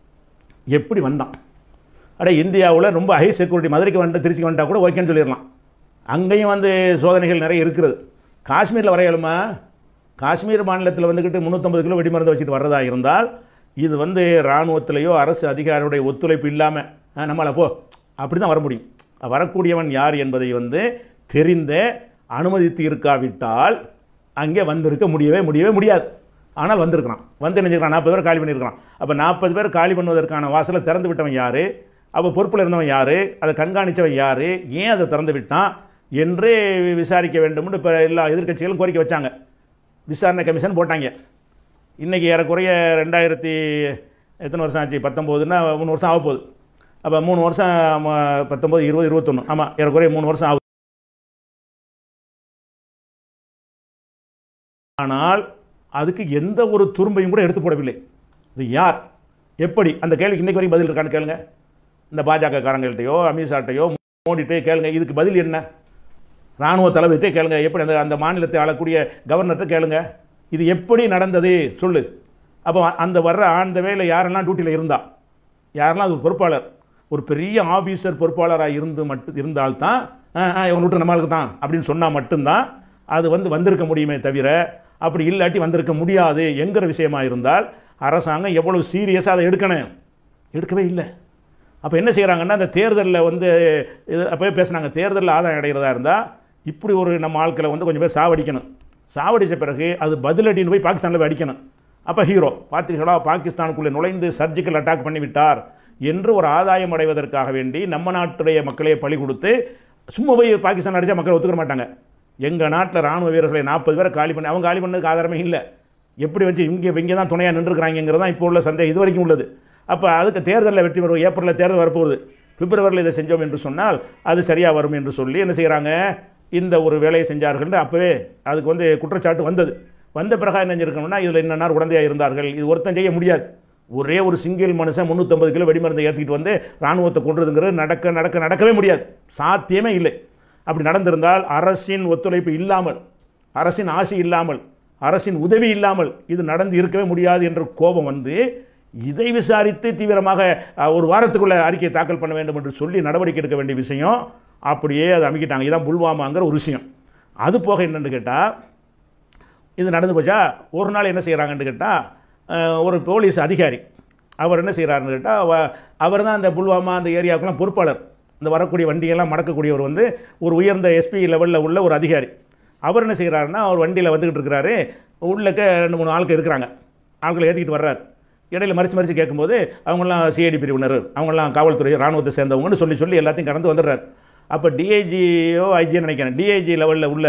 எப்படி வந்தான் அட இந்தியாவில் ரொம்ப ஹை செக்யூரிட்டி மதுரைக்கு வந்துட்டு திருச்சி வந்துட்டா கூட ஓகேன்னு சொல்லிடலாம் அங்கேயும் வந்து சோதனைகள் நிறைய இருக்கிறது காஷ்மீரில் வரையலுமா காஷ்மீர் மாநிலத்தில் வந்துக்கிட்டு முந்நூற்றம்பது கிலோ வெடிமருந்து வச்சுட்டு வர்றதா இருந்தால் இது வந்து இராணுவத்திலேயோ அரசு அதிகாரியுடைய ஒத்துழைப்பு இல்லாமல் நம்மளை போ அப்படி தான் வர முடியும் வரக்கூடியவன் யார் என்பதை வந்து தெரிந்த அனுமதித்து இருக்காவிட்டால் அங்கே வந்திருக்க முடியவே முடியவே முடியாது ஆனால் வந்திருக்கிறான் வந்து நினைஞ்சிருக்கான் நாற்பது பேர் காலி பண்ணியிருக்கிறான் அப்போ நாற்பது பேர் காலி பண்ணுவதற்கான வாசலை திறந்து விட்டவன் யார் அப்போ பொறுப்பில் இருந்தவன் யார் அதை கண்காணித்தவன் யார் ஏன் அதை திறந்து விட்டான் என்று விசாரிக்க வேண்டும்னு இப்போ எல்லா எதிர்க்கட்சிகளும் கோரிக்கை வச்சாங்க விசாரணை கமிஷன் போட்டாங்க இன்றைக்கி ஏறக்குறைய ரெண்டாயிரத்தி எத்தனை வருஷம் ஆச்சு பத்தொம்போதுன்னா மூணு வருஷம் ஆக போகுது அப்போ மூணு வருஷம் ம- பத்தொம்போது இருபது இருபத்தொன்று ஆமாம் ஏறக்குறைய மூணு வருஷம் ஆகுது ஆனால் அதுக்கு எந்த ஒரு துரும்பையும் கூட எடுத்து போடவில்லை இது யார் எப்படி அந்த கேள்விக்கு இன்னைக்கு வரைக்கும் பதில் இருக்கான்னு கேளுங்க இந்த பாஜக காரங்கள்ட்டையோ அமித்ஷாட்டையோ மோடிட்டையோ கேளுங்க இதுக்கு பதில் என்ன ராணுவ தளபதிட்டே கேளுங்க எப்படி அந்த அந்த மாநிலத்தை ஆளக்கூடிய கவர்னர்கிட்ட கேளுங்க இது எப்படி நடந்தது சொல்லு அப்போ அந்த வர்ற அந்த வேலை யாரெல்லாம் டியூட்டியில் இருந்தா யாரெல்லாம் அது ஒரு பொறுப்பாளர் ஒரு பெரிய ஆஃபீஸர் பொறுப்பாளராக இருந்து மட்டும் இருந்தால்தான் ஆ ஆ இவங்க விட்டு நம்மளுக்கு தான் அப்படின்னு சொன்னால் மட்டும்தான் அது வந்து வந்திருக்க முடியுமே தவிர அப்படி இல்லாட்டி வந்திருக்க முடியாது என்கிற விஷயமா இருந்தால் அரசாங்கம் எவ்வளவு சீரியஸாக அதை எடுக்கணும் எடுக்கவே இல்லை அப்போ என்ன செய்கிறாங்கன்னா அந்த தேர்தலில் வந்து இது அப்போவே பேசுனாங்க தேர்தலில் ஆதாயம் அடைகிறதா இருந்தால் இப்படி ஒரு நம்ம ஆட்களை வந்து கொஞ்சம் பேர் சாவடிக்கணும் சாவடித்த பிறகு அது பதிலடின்னு போய் பாகிஸ்தானில் போய் அடிக்கணும் அப்போ ஹீரோ பார்த்தீர்களா பாகிஸ்தானுக்குள்ளே நுழைந்து சர்ஜிக்கல் அட்டாக் பண்ணிவிட்டார் என்று ஒரு ஆதாயம் அடைவதற்காக வேண்டி நம்ம நாட்டுடைய மக்களையே பழி கொடுத்து சும்மா போய் பாகிஸ்தான் அடித்தா மக்கள் ஒத்துக்க மாட்டாங்க எங்கள் நாட்டில் ராணுவ வீரர்களை நாற்பது பேரை காலி பண்ணி அவங்க காலி பண்ணதுக்கு ஆதாரமே இல்லை எப்படி வச்சு இங்கே இங்கே தான் துணையாக நின்றுக்கிறாங்கிறது தான் இப்போ உள்ள சந்தேகம் இது வரைக்கும் உள்ளது அப்போ அதுக்கு தேர்தலில் வெற்றி பெறுவோம் ஏப்ரலில் தேர்தல் வரப்போகுது பிப்ரவரியில் இதை செஞ்சோம் என்று சொன்னால் அது சரியாக வரும் என்று சொல்லி என்ன செய்கிறாங்க இந்த ஒரு வேலையை செஞ்சார்கள் அப்போவே அதுக்கு வந்து குற்றச்சாட்டு வந்தது வந்த பிறகு என்ன செஞ்சிருக்கணும்னா இதில் என்னென்ன உடந்தையாக இருந்தார்கள் இது ஒருத்தன் செய்ய முடியாது ஒரே ஒரு சிங்கிள் மனுஷன் முந்நூற்றம்பது கிலோ வெடிமருந்தை ஏற்றிக்கிட்டு வந்து ராணுவத்தை கொண்டுறதுங்கிறது நடக்க நடக்க நடக்கவே முடியாது சாத்தியமே இல்லை அப்படி நடந்திருந்தால் அரசின் ஒத்துழைப்பு இல்லாமல் அரசின் ஆசி இல்லாமல் அரசின் உதவி இல்லாமல் இது நடந்து இருக்கவே முடியாது என்ற கோபம் வந்து இதை விசாரித்து தீவிரமாக அஹ், ஒரு வாரத்துக்குள்ள அறிக்கையை தாக்கல் பண்ண வேண்டும் என்று சொல்லி நடவடிக்கை எடுக்க வேண்டிய விஷயம் அப்படியே அதை அமைக்கிட்டாங்க இதான் புல்வாமாங்கிற ஒரு விஷயம் அது போக என்னன்னு கேட்டால் இது நடந்து போச்சா ஒரு நாள் என்ன செய்கிறாங்கன்னு கேட்டால் ஒரு போலீஸ் அதிகாரி அவர் என்ன செய்கிறாருன்னு கேட்டால் அவர் தான் அந்த புல்வாமா அந்த ஏரியாவுக்குலாம் பொறுப்பாளர் இந்த வரக்கூடிய வண்டியெல்லாம் மடக்கக்கூடியவர் வந்து ஒரு உயர்ந்த எஸ்பி லெவலில் உள்ள ஒரு அதிகாரி அவர் என்ன செய்கிறாருன்னா அவர் வண்டியில் வந்துக்கிட்டு இருக்கிறாரு உள்ளக்க ரெண்டு மூணு ஆட்கள் இருக்கிறாங்க ஆட்களை ஏற்றிக்கிட்டு வர்றாரு இடையில மறிச்சு மறிச்சு கேட்கும்போது அவங்களாம் சிஐடி பிரிவினர் அவங்களாம் காவல்துறை ராணுவத்தை சேர்ந்தவங்கன்னு சொல்லி சொல்லி எல்லாத்தையும் கடந்து வந்துடுறாரு அப்போ டிஐஜியோ ஐஜின்னு நினைக்கிறேன் டிஐஜி லெவலில் உள்ள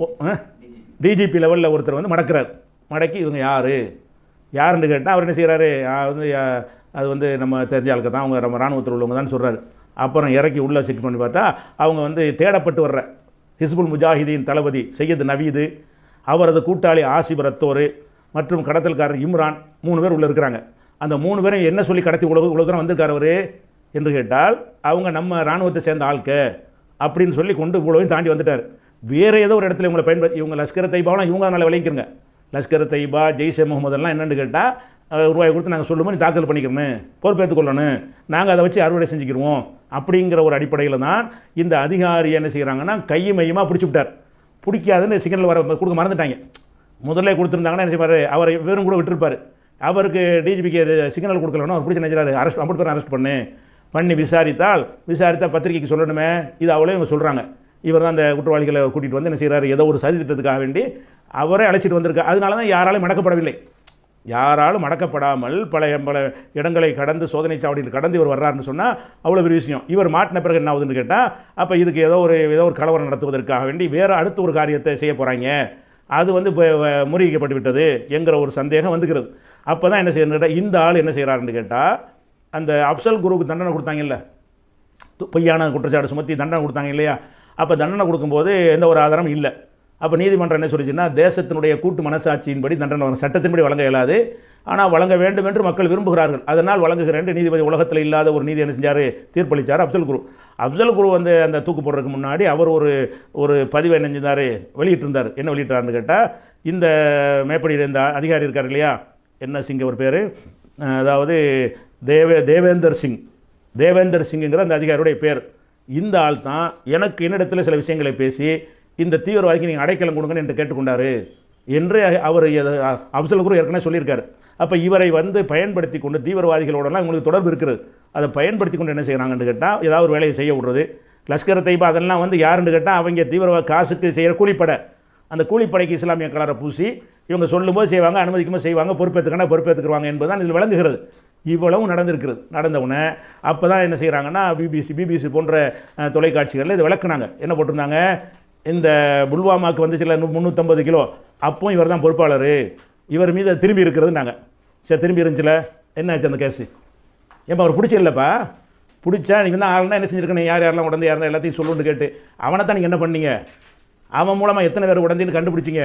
டிஜிபி லெவலில் ஒருத்தர் வந்து மடக்கிறார் மடக்கி இவங்க யார் யாருன்னு கேட்டால் அவர் என்ன செய்கிறாரு வந்து ஆ, அது வந்து நம்ம தெரிஞ்ச ஆளுக்கு தான் அவங்க நம்ம ராணுவத்தில் உள்ளவங்க தான் சொல்கிறாரு அப்புறம் இறக்கி உள்ளே செக் பண்ணி பார்த்தா அவங்க வந்து தேடப்பட்டு வர்ற ஹிஸ்புல் முஜாஹிதீன் தளபதி சையது நவீது அவரது கூட்டாளி ஆசிப் ரத்தோர் மற்றும் கடத்தல்காரர் இம்ரான் மூணு பேர் உள்ளே இருக்கிறாங்க அந்த மூணு பேரும் என்ன சொல்லி கடத்தி உலக உலக தூரம் வந்திருக்காரு அவர் என்று கேட்டால் அவங்க நம்ம ராணுவத்தை சேர்ந்த ஆட்க அப்படின்னு சொல்லி கொண்டு இவ்வளவையும் தாண்டி வந்துட்டார் வேறு ஏதோ ஒரு இடத்துல இவங்களை பயன்படுத்தி இவங்க லஷ்கர் தைபாவெலாம் இவங்க அதனால் விளங்கிக்கிறங்க லஷ்கர் தைபா ஜெய்ஷே முகமதெல்லாம் என்னென்னு கேட்டால் ரூபாய் கொடுத்து நாங்கள் சொல்லும்போது நீ தாக்கல் பண்ணிக்கிறணும் பொறுப்பேற்றுக் கொள்ளணும் நாங்கள் அதை வச்சு அறுவடை செஞ்சுக்கிருவோம் அப்படிங்கிற ஒரு அடிப்படையில் தான் இந்த அதிகாரி என்ன செய்கிறாங்கன்னா கையை மையமாக பிடிச்சி விட்டார் பிடிக்காதுன்னு சிக்னல் வர கொடுக்க மறந்துட்டாங்க முதல்ல கொடுத்துருந்தாங்கன்னா என்ன செய்வார் அவரை வெறும் கூட விட்டுருப்பார் அவருக்கு டிஜிபிக்கு சிக்னல் கொடுக்கலன்னா அவர் பிடிச்சி நினைச்சாரு அரெஸ்ட் அப்படி பேர் அரெஸ்ட் பண்ணு பண்ணி விசாரித்தால் விசாரித்தால் பத்திரிக்கைக்கு சொல்லணுமே இது அவளே இவங்க சொல்கிறாங்க இவர் தான் அந்த குற்றவாளிகளை கூட்டிகிட்டு வந்து என்ன செய்கிறாரு ஏதோ ஒரு சதி திட்டத்துக்காக வேண்டி அவரே அழைச்சிட்டு வந்திருக்காரு அதனால தான் யாராலும் மடக்கப்படவில்லை யாராலும் மடக்கப்படாமல் பல பல இடங்களை கடந்து சோதனை சாவடியில் கடந்து இவர் வர்றாருன்னு சொன்னால் அவ்வளோ பெரிய விஷயம் இவர் மாட்டின பிறகு என்ன ஆகுதுன்னு கேட்டால் அப்போ இதுக்கு ஏதோ ஒரு ஏதோ ஒரு கலவரம் நடத்துவதற்காக வேண்டி வேறு அடுத்த ஒரு காரியத்தை செய்ய போகிறாங்க அது வந்து இப்போ வ- முறியடிக்கப்பட்டு விட்டது என்கிற ஒரு சந்தேகம் வந்துக்கிறது அப்போ தான் என்ன செய்யணும் இந்த ஆள் என்ன செய்கிறாருன்னு கேட்டால் அந்த அப்சல் குருவுக்கு தண்டனை கொடுத்தாங்கல்ல து- பொய்யான குற்றச்சாட்டு சுமத்தி தண்டனை கொடுத்தாங்க இல்லையா அப்போ தண்டனை கொடுக்கும்போது எந்த ஒரு ஆதாரமும் இல்லை அப்போ நீதிமன்றம் என்ன சொல்லிச்சுன்னா தேசத்தினுடைய கூட்டு மனசாட்சியின்படி தண்டனை வரும் சட்டத்தின்படி வழங்க இயலாது ஆனால் வழங்க வேண்டும் என்று மக்கள் விரும்புகிறார்கள் அதனால் வழங்குகிறேன் என்று நீதிபதி உலகத்தில் இல்லாத ஒரு நீதி என்ன செஞ்சார் தீர்ப்பளித்தார் அப்சல் குரு அப்சல் குரு வந்து அந்த தூக்கு போடுறதுக்கு முன்னாடி அவர் ஒரு ஒரு பதிவை என்ன செஞ்சார் வெளியிட்டிருந்தார் என்ன வெளியிட்டாருன்னு கேட்டால் இந்த மேப்படியில் இந்த அதிகாரி இருக்கார் இல்லையா என்ன சிங் அவர் பேர் அதாவது தேவே தேவேந்தர் சிங் தேவேந்தர் சிங்குங்கிற அந்த அதிகாரியுடைய பேர் இந்த ஆள் தான் எனக்கு என்னிடத்தில் சில விஷயங்களை பேசி இந்த தீவிரவாதிக்கு நீங்கள் அடைக்கலம் கொடுங்கன்னு என்று கேட்டுக்கொண்டாரு என்று அவர் அப்சல் குரு ஏற்கனவே சொல்லியிருக்காரு அப்போ இவரை வந்து பயன்படுத்தி கொண்டு தீவிரவாதிகளோடலாம் இவங்களுக்கு தொடர்பு இருக்கிறது அதை பயன்படுத்தி கொண்டு என்ன செய்கிறாங்கன்னு கேட்டால் ஏதாவது ஒரு வேலையை செய்ய விடுறது லஷ்கர் தைபா அதெல்லாம் வந்து யாருன்னு கேட்டால் அவங்க தீவிரவாத காசுக்கு செய்கிற கூலிப்படை அந்த கூலிப்படைக்கு இஸ்லாமிய கலரை பூசி இவங்க சொல்லும்போது செய்வாங்க அனுமதிக்கும்போது செய்வாங்க பொறுப்பேற்றுக்கனா பொறுப்பேற்றுக்குவாங்க என்பதுதான் இதில் விளங்குகிறது இவ்வளவும் நடந்திருக்கிறது நடந்தவுடனே அப்போ தான் என்ன செய்கிறாங்கன்னா பிபிசி பிபிசி போன்ற அஹ், தொலைக்காட்சிகளில் இதை விளக்குனாங்க என்ன போட்டிருந்தாங்க இந்த புல்வாமாக்கு வந்து சில முந்நூற்றம்பது கிலோ அப்போ இவர் தான் பொறுப்பாளர் இவர் மீது அது திரும்பி இருக்கிறது நாங்கள் சரி திரும்பி இருந்துச்சுல என்ன ஆச்சு அந்த கேஸு ஏப்பா அவர் பிடிச்சிடலப்பா பிடிச்சா நீங்கள் தான் ஆளுனா என்ன செஞ்சுருக்கணும் யார் யாரெல்லாம் உடந்து யாரெல்லாம் எல்லாத்தையும் சொல்லுன்னு கேட்டு அவனை தான் நீங்கள் என்ன பண்ணீங்க அவன் மூலமாக எத்தனை பேர் உடந்தின்னு கண்டுபிடிச்சிங்க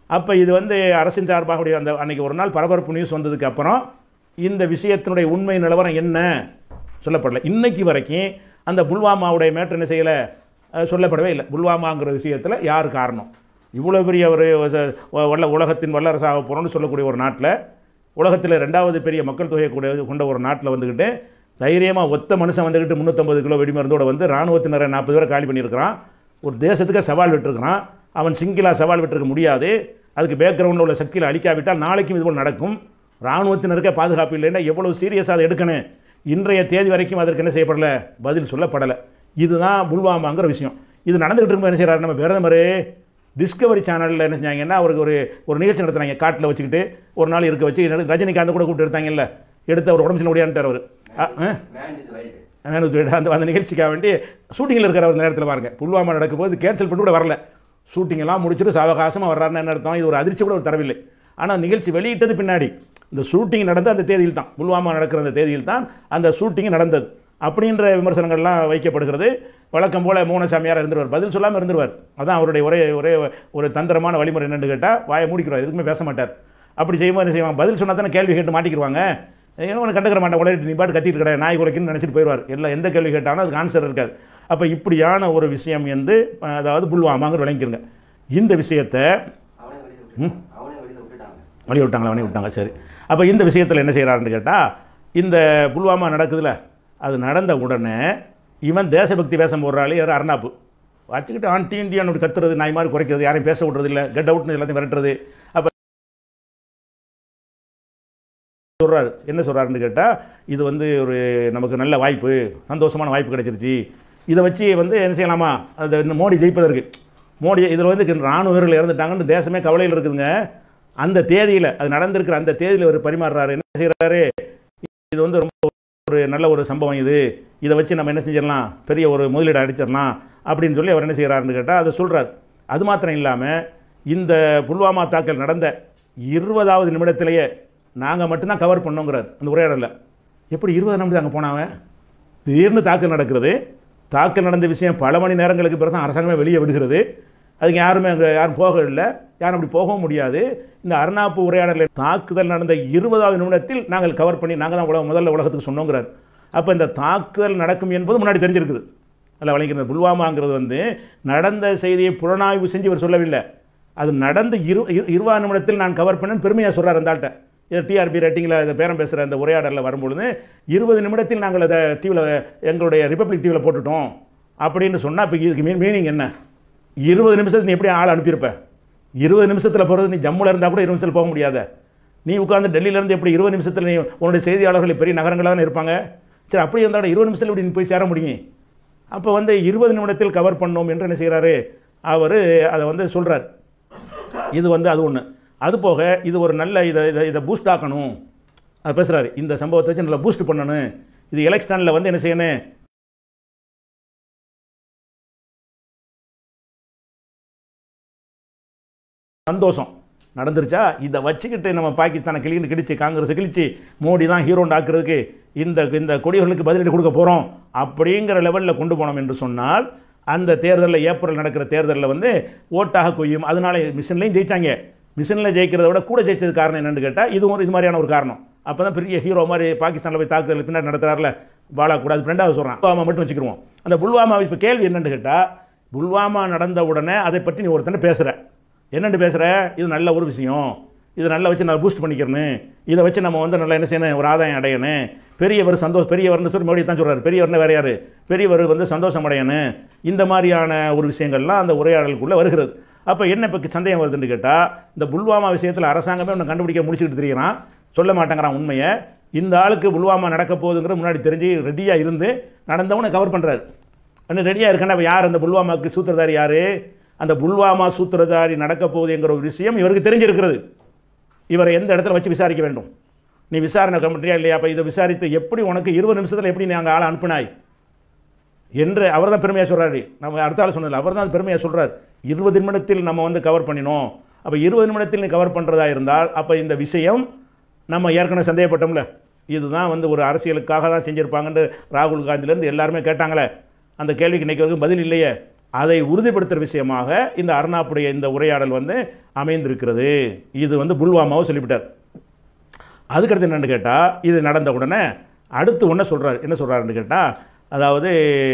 அப்போ இது வந்து அரசின் சார்பாக அப்படி அந்த அன்னைக்கு ஒரு நாள் பரபரப்பு நியூஸ் வந்ததுக்கு அப்புறம் இந்த விஷயத்தினுடைய உண்மை நிலவரம் என்ன சொல்லப்படல இன்னைக்கு வரைக்கும் அந்த புல்வாமாவுடைய மேட்ரு என்ன செய்யலை அஹ், சொல்லப்படவே இல்லை புல்வாமாங்கிற விஷயத்தில் யார் காரணம் இவ்வளோ பெரிய ஒரு ச- வல்ல உலகத்தின் வல்லரசாக போகிறோம்னு சொல்லக்கூடிய ஒரு நாட்டில் உலகத்தில் ரெண்டாவது பெரிய மக்கள் தொகையை கூட கொண்ட ஒரு நாட்டில் வந்துக்கிட்டு தைரியமாக ஒத்த மனுஷன் வந்துக்கிட்டு முந்நூற்றம்பது கிலோ வெடிமருந்தோட வந்து ராணுவத்தினரை நாற்பது பேரை காலி பண்ணியிருக்கிறான் ஒரு தேசத்துக்கு சவால் விட்டுருக்கிறான் அவன் சிங்கிளாக சவால் விட்டுருக்க முடியாது அதுக்கு பேக்ரவுண்டில் உள்ள சக்தியில் அழிக்காவிட்டால் நாளைக்கும் இதுபோல் நடக்கும் ராணுவத்தினருக்கே பாதுகாப்பு இல்லைன்னா எவ்வளவு சீரியஸாக அதை எடுக்கணும் இன்றைய தேதி வரைக்கும் அதற்கு என்ன செய்யப்படலை பதில் சொல்லப்படலை இதுதான் புல்வாமாங்கிற விஷயம் இது நடந்துகிட்டு இருக்கும்போது என்ன செய்கிறாரு நம்ம பிரதமர் டிஸ்கவரி சேனலில் என்ன செஞ்சாங்கன்னா அவருக்கு ஒரு ஒரு நிகழ்ச்சி நடத்துனாங்க காட்டில் வச்சுக்கிட்டு ஒரு நாள் இருக்க வச்சு ரஜினிகாந்த் கூட கூப்பிட்டு எடுத்தாங்கல்ல எடுத்து அவர் உடம்பு சில முடியான்ட்டார் அவர் ஆ ஆ? மேன் வித் ரைட் அதாவது விட- அந்த அந்த நிகழ்ச்சிக்காக வேண்டி ஷூட்டிங்கில் இருக்கிற அந்த நேரத்தில் பாருங்க புல்வாமா நடக்கும்போது கேன்சல் பண்ணி கூட வரல ஷூட்டிங் எல்லாம் முடிச்சுட்டு சாவகாசமாக வர்றாருன்னு என்ன அர்த்தம் இது ஒரு அதிர்ச்சி கூட அவர் தரவில்லை ஆனால் நிகழ்ச்சி வெளியிட்டது பின்னாடி இந்த ஷூட்டிங் நடந்த அந்த தேதியில் தான் புல்வாமா நடக்கிற அந்த தேதியில் தான் அந்த ஷூட்டிங் நடந்தது அப்படின்ற விமர்சனங்கள்லாம் வைக்கப்படுகிறது வழக்கம் போல மூணசாமியார் இருந்துருவார் பதில் சொல்லாமல் இருந்துருவார் அதான் அவருடைய ஒரே ஒரே ஒரு தந்திரமான வழிமுறை என்னன்னு கேட்டால் வாயை மூடிக்கிறார் எதுக்குமே பேச மாட்டார் அப்படி செய்யும்போது என்ன செய்வாங்க பதில் சொன்னா தானே கேள்வி கேட்டு மாட்டிக்கிடுவாங்க ஏன்னா உனக்கு கண்டுக்கிற மாட்டேன் உடனே நீ பாட்டு கத்திட்டு கிடையாது நாய் குலைக்குன்னு நினச்சிட்டு போயிடுவார் எல்லாம் எந்த கேள்வி கேட்டாலும் அதுக்கு ஆன்சர் இருக்காது அப்போ இப்படியான ஒரு விஷயம் வந்து அஹ், அதாவது புல்வாமாங்கிற விளங்கிக்கிறங்க இந்த விஷயத்தை அவனே வெளியில விட்டுட்டான் அவனே வெளியில விட்டுட்டாங்க வழி விட்டாங்களா வழி விட்டாங்க சரி அப்போ இந்த விஷயத்தில் என்ன செய்கிறாருன்னு கேட்டால் இந்த புல்வாமா நடக்குதுல அது நடந்த உடனே இவன் தேசபக்தி வேஷம் போடுறாள் யார் அர்ணாப்பு வச்சுக்கிட்டு ஆன்டி இந்தியான்னு அப்படி கத்துறது நாய் மாதிரி குறைக்கிறது யாரையும் பேச விட்றது இல்லை கெட் அவுட்னு எல்லாத்தையும் விரட்டுறது அப்போ சொல்கிறாரு என்ன சொல்கிறாருன்னு கேட்டால் இது வந்து ஒரு நமக்கு நல்ல வாய்ப்பு சந்தோஷமான வாய்ப்பு கிடைச்சிருச்சு இதை வச்சு வந்து என்ன செய்யலாமா அது இந்த மோடி ஜெயிப்பதற்கு மோடி இதில் வந்து ராணுவ வீரர்கள் இறந்துட்டாங்கன்னு தேசமே கவலையில் இருக்குதுங்க அந்த தேதியில் அது நடந்திருக்கிற அந்த தேதியில் ஒரு பரிமாறுறாரு என்ன செய்கிறாரு இது வந்து ரொம்ப ஒரு நல்ல ஒரு சம்பவம் இது இதை வச்சு நம்ம என்ன செஞ்சிடலாம் பெரிய ஒரு முதலீடு அடிச்சிடலாம் அப்படின்னு சொல்லி அவர் என்ன செய்கிறாருன்னு கேட்டால் அதை சொல்கிறார் அது மாத்திரம் இல்லாமல் இந்த புல்வாமா தாக்கல் நடந்த இருபதாவது நிமிடத்திலேயே நாங்கள் மட்டும்தான் கவர் பண்ணோங்கிறார் அந்த உரையாடலில் எப்படி இருபது நிமிடம் அங்கே போனாவன் திடீர்னு தாக்கல் நடக்கிறது தாக்கல் நடந்த விஷயம் பல மணி நேரங்களுக்கு பிறகு தான் அரசாங்கமே வெளியே விடுகிறது அதுக்கு யாருமே அங்கே யாரும் போக இல்லை யாரும் அப்படி போகவும் முடியாது இந்த அர்ணாப்பு உரையாடலில் தாக்குதல் நடந்த இருபதாவது நிமிடத்தில் நாங்கள் கவர் பண்ணி நாங்கள் தான் உலக முதல்ல உலகத்துக்கு சொன்னோங்கிறார் அப்போ இந்த தாக்குதல் நடக்கும் என்பது முன்னாடி தெரிஞ்சிருக்குது அல்ல வழங்கியிருந்த புல்வாமாங்கிறது வந்து நடந்த செய்தியை புலனாய்வு செஞ்சு இவர் சொல்லவில்லை அது நடந்த இரு இரு- இருபது நிமிடத்தில் நான் கவர் பண்ணேன்னு பெருமையாக சொல்கிறார் அந்த ஆள்கிட்ட இது டிஆர்பி ரேட்டிங்கில் இந்த பேரம் பேசுகிற அந்த உரையாடலில் வரும்பொழுது இருபது நிமிடத்தில் நாங்கள் அதை டிவியில் எங்களுடைய ரிப்பப்ளிக் டிவியில் போட்டுட்டோம் அப்படின்னு சொன்னால் இப்போ இதுக்கு மீன் மீனிங் என்ன இருபது நிமிஷத்துக்கு நீ எப்படி ஆள் அனுப்பியிருப்ப இருபது நிமிஷத்தில் போகிறது நீ ஜம்முல இருந்தால் கூட இருபது நிமிஷத்தில் போக முடியாத நீ உட்காந்து டெல்லியிலேருந்து எப்படி இருபது நிமிஷத்தில் நீ உன்னுடைய செய்தியாளர்கள் பெரிய நகரங்களாக தானே இருப்பாங்க சரி அப்படி இருந்தால் இருபது நிமிஷத்தில் இப்படி நீ போய் சேர முடியும் அப்போ வந்து இருபது நிமிடத்தில் கவர் பண்ணோம் என்று என்ன செய்கிறாரு அவர் அதை வந்து சொல்கிறார் இது வந்து அது ஒன்று அது போக இது ஒரு நல்ல இதை இதை இதை பூஸ்ட் ஆக்கணும் அது பேசுகிறாரு இந்த சம்பவத்தை வச்சு நல்லா பூஸ்ட் பண்ணணும் இது எலெக்ஷனில் வந்து என்ன செய்யணும் சந்தோஷம் நடந்துருச்சா இதை வச்சுக்கிட்டு நம்ம பாகிஸ்தானை கிளின்னு கிழிச்சு காங்கிரஸ் கிழிச்சு மோடி தான் ஹீரோண்ட் ஆக்குறதுக்கு இந்த இந்த கொடிகளுக்கு பதிலடி கொடுக்க போகிறோம் அப்படிங்கிற லெவலில் கொண்டு போனோம் என்று சொன்னால் அந்த தேர்தலில் ஏப்ரல் நடக்கிற தேர்தலில் வந்து ஓட்டாக கொய்யும் அதனால மிஷின்லையும் ஜெயிச்சாங்க மிஷினில் ஜெயிக்கிறத விட கூட ஜெயிச்சது காரணம் என்னன்னு கேட்டால் இது ஒரு இது மாதிரியான ஒரு காரணம் அப்போ தான் பெரிய ஹீரோ மாதிரி பாகிஸ்தானில் போய் தாக்குதல் பின்னாடி நடத்துறாருல பாலா கூட அது ரெண்டாவது சொல்கிறான் புல்வாமா மட்டும் வச்சுக்கிருவோம் அந்த புல்வாமா இப்போ கேள்வி என்னன்னு கேட்டால் புல்வாமா நடந்த உடனே அதை பற்றி நீ ஒருத்தனை பேசுகிற என்னென்னு பேசுகிற இது நல்ல ஒரு விஷயம் இதை நல்லா வச்சு நான் பூஸ்ட் பண்ணிக்கிறேன்னு இதை வச்சு நம்ம வந்து நல்லா என்ன செய்யணும் ஒரு ஆதாயம் அடையணும் பெரியவர் சந்தோஷம் பெரியவர்னு சொல்லி மோடி தான் சொல்கிறார் பெரியவர்னு வேறு யார் பெரியவர் வந்து சந்தோஷம் அடையணும் இந்த மாதிரியான ஒரு விஷயங்கள்லாம் அந்த உரையாடலுக்குள்ளே வருகிறது அப்போ என்ன இப்போ சந்தேகம் வருதுன்னு கேட்டால் இந்த புல்வாமா விஷயத்தில் அரசாங்கமே ஒன்று கண்டுபிடிக்க முடிச்சுக்கிட்டு தெரியுறான் சொல்ல மாட்டேங்கிறான் உண்மையை இந்த ஆளுக்கு புல்வாமா நடக்க போகுதுங்கிறது முன்னாடி தெரிஞ்சு ரெடியாக இருந்து நடந்தவனை கவர் பண்ணுறாரு இன்னும் ரெடியாக இருக்கேன்னா அப்போ யார் அந்த புல்வாமாவுக்கு சூத்திரதாரி யார் அந்த புல்வாமா சூத்திரதாரி நடக்க போகுதுங்கிற ஒரு விஷயம் இவருக்கு தெரிஞ்சிருக்கிறது இவரை எந்த இடத்துல வச்சு விசாரிக்க வேண்டும் நீ விசாரணை கமிட்டியா இல்லையா அப்போ இதை விசாரித்து எப்படி உனக்கு இருபது நிமிஷத்தில் எப்படி நீ அங்கே ஆளை அனுப்பினாய் என்று அவர் தான் பெருமையாக சொல்கிறாரு நம்ம அடுத்த ஆள் சொன்னதில்ல அவர் தான் பெருமையாக சொல்கிறார் இருபது நிமிடத்தில் நம்ம வந்து கவர் பண்ணினோம் அப்போ இருபது நிமிடத்தில் நீ கவர் பண்ணுறதா இருந்தால் அப்போ இந்த விஷயம் நம்ம ஏற்கனவே சந்தேகப்பட்டோம்ல இதுதான் வந்து ஒரு அரசியலுக்காக தான் செஞ்சுருப்பாங்கன்னு ராகுல் காந்திலேருந்து எல்லாருமே கேட்டாங்களே அந்த கேள்விக்கு இன்றைக்கி வரைக்கும் பதில் இல்லையே அதை உறுதிப்படுத்துகிற விஷயமாக இந்த அர்னாப்புடைய இந்த உரையாடல் வந்து அமைந்திருக்கிறது இது வந்து புல்வாமாவை சொல்லிவிட்டார் அதுக்கடுத்து என்னென்னு கேட்டால் இது நடந்த உடனே அடுத்து ஒன்று சொல்கிறார் என்ன சொல்கிறாருன்னு கேட்டால் அதாவது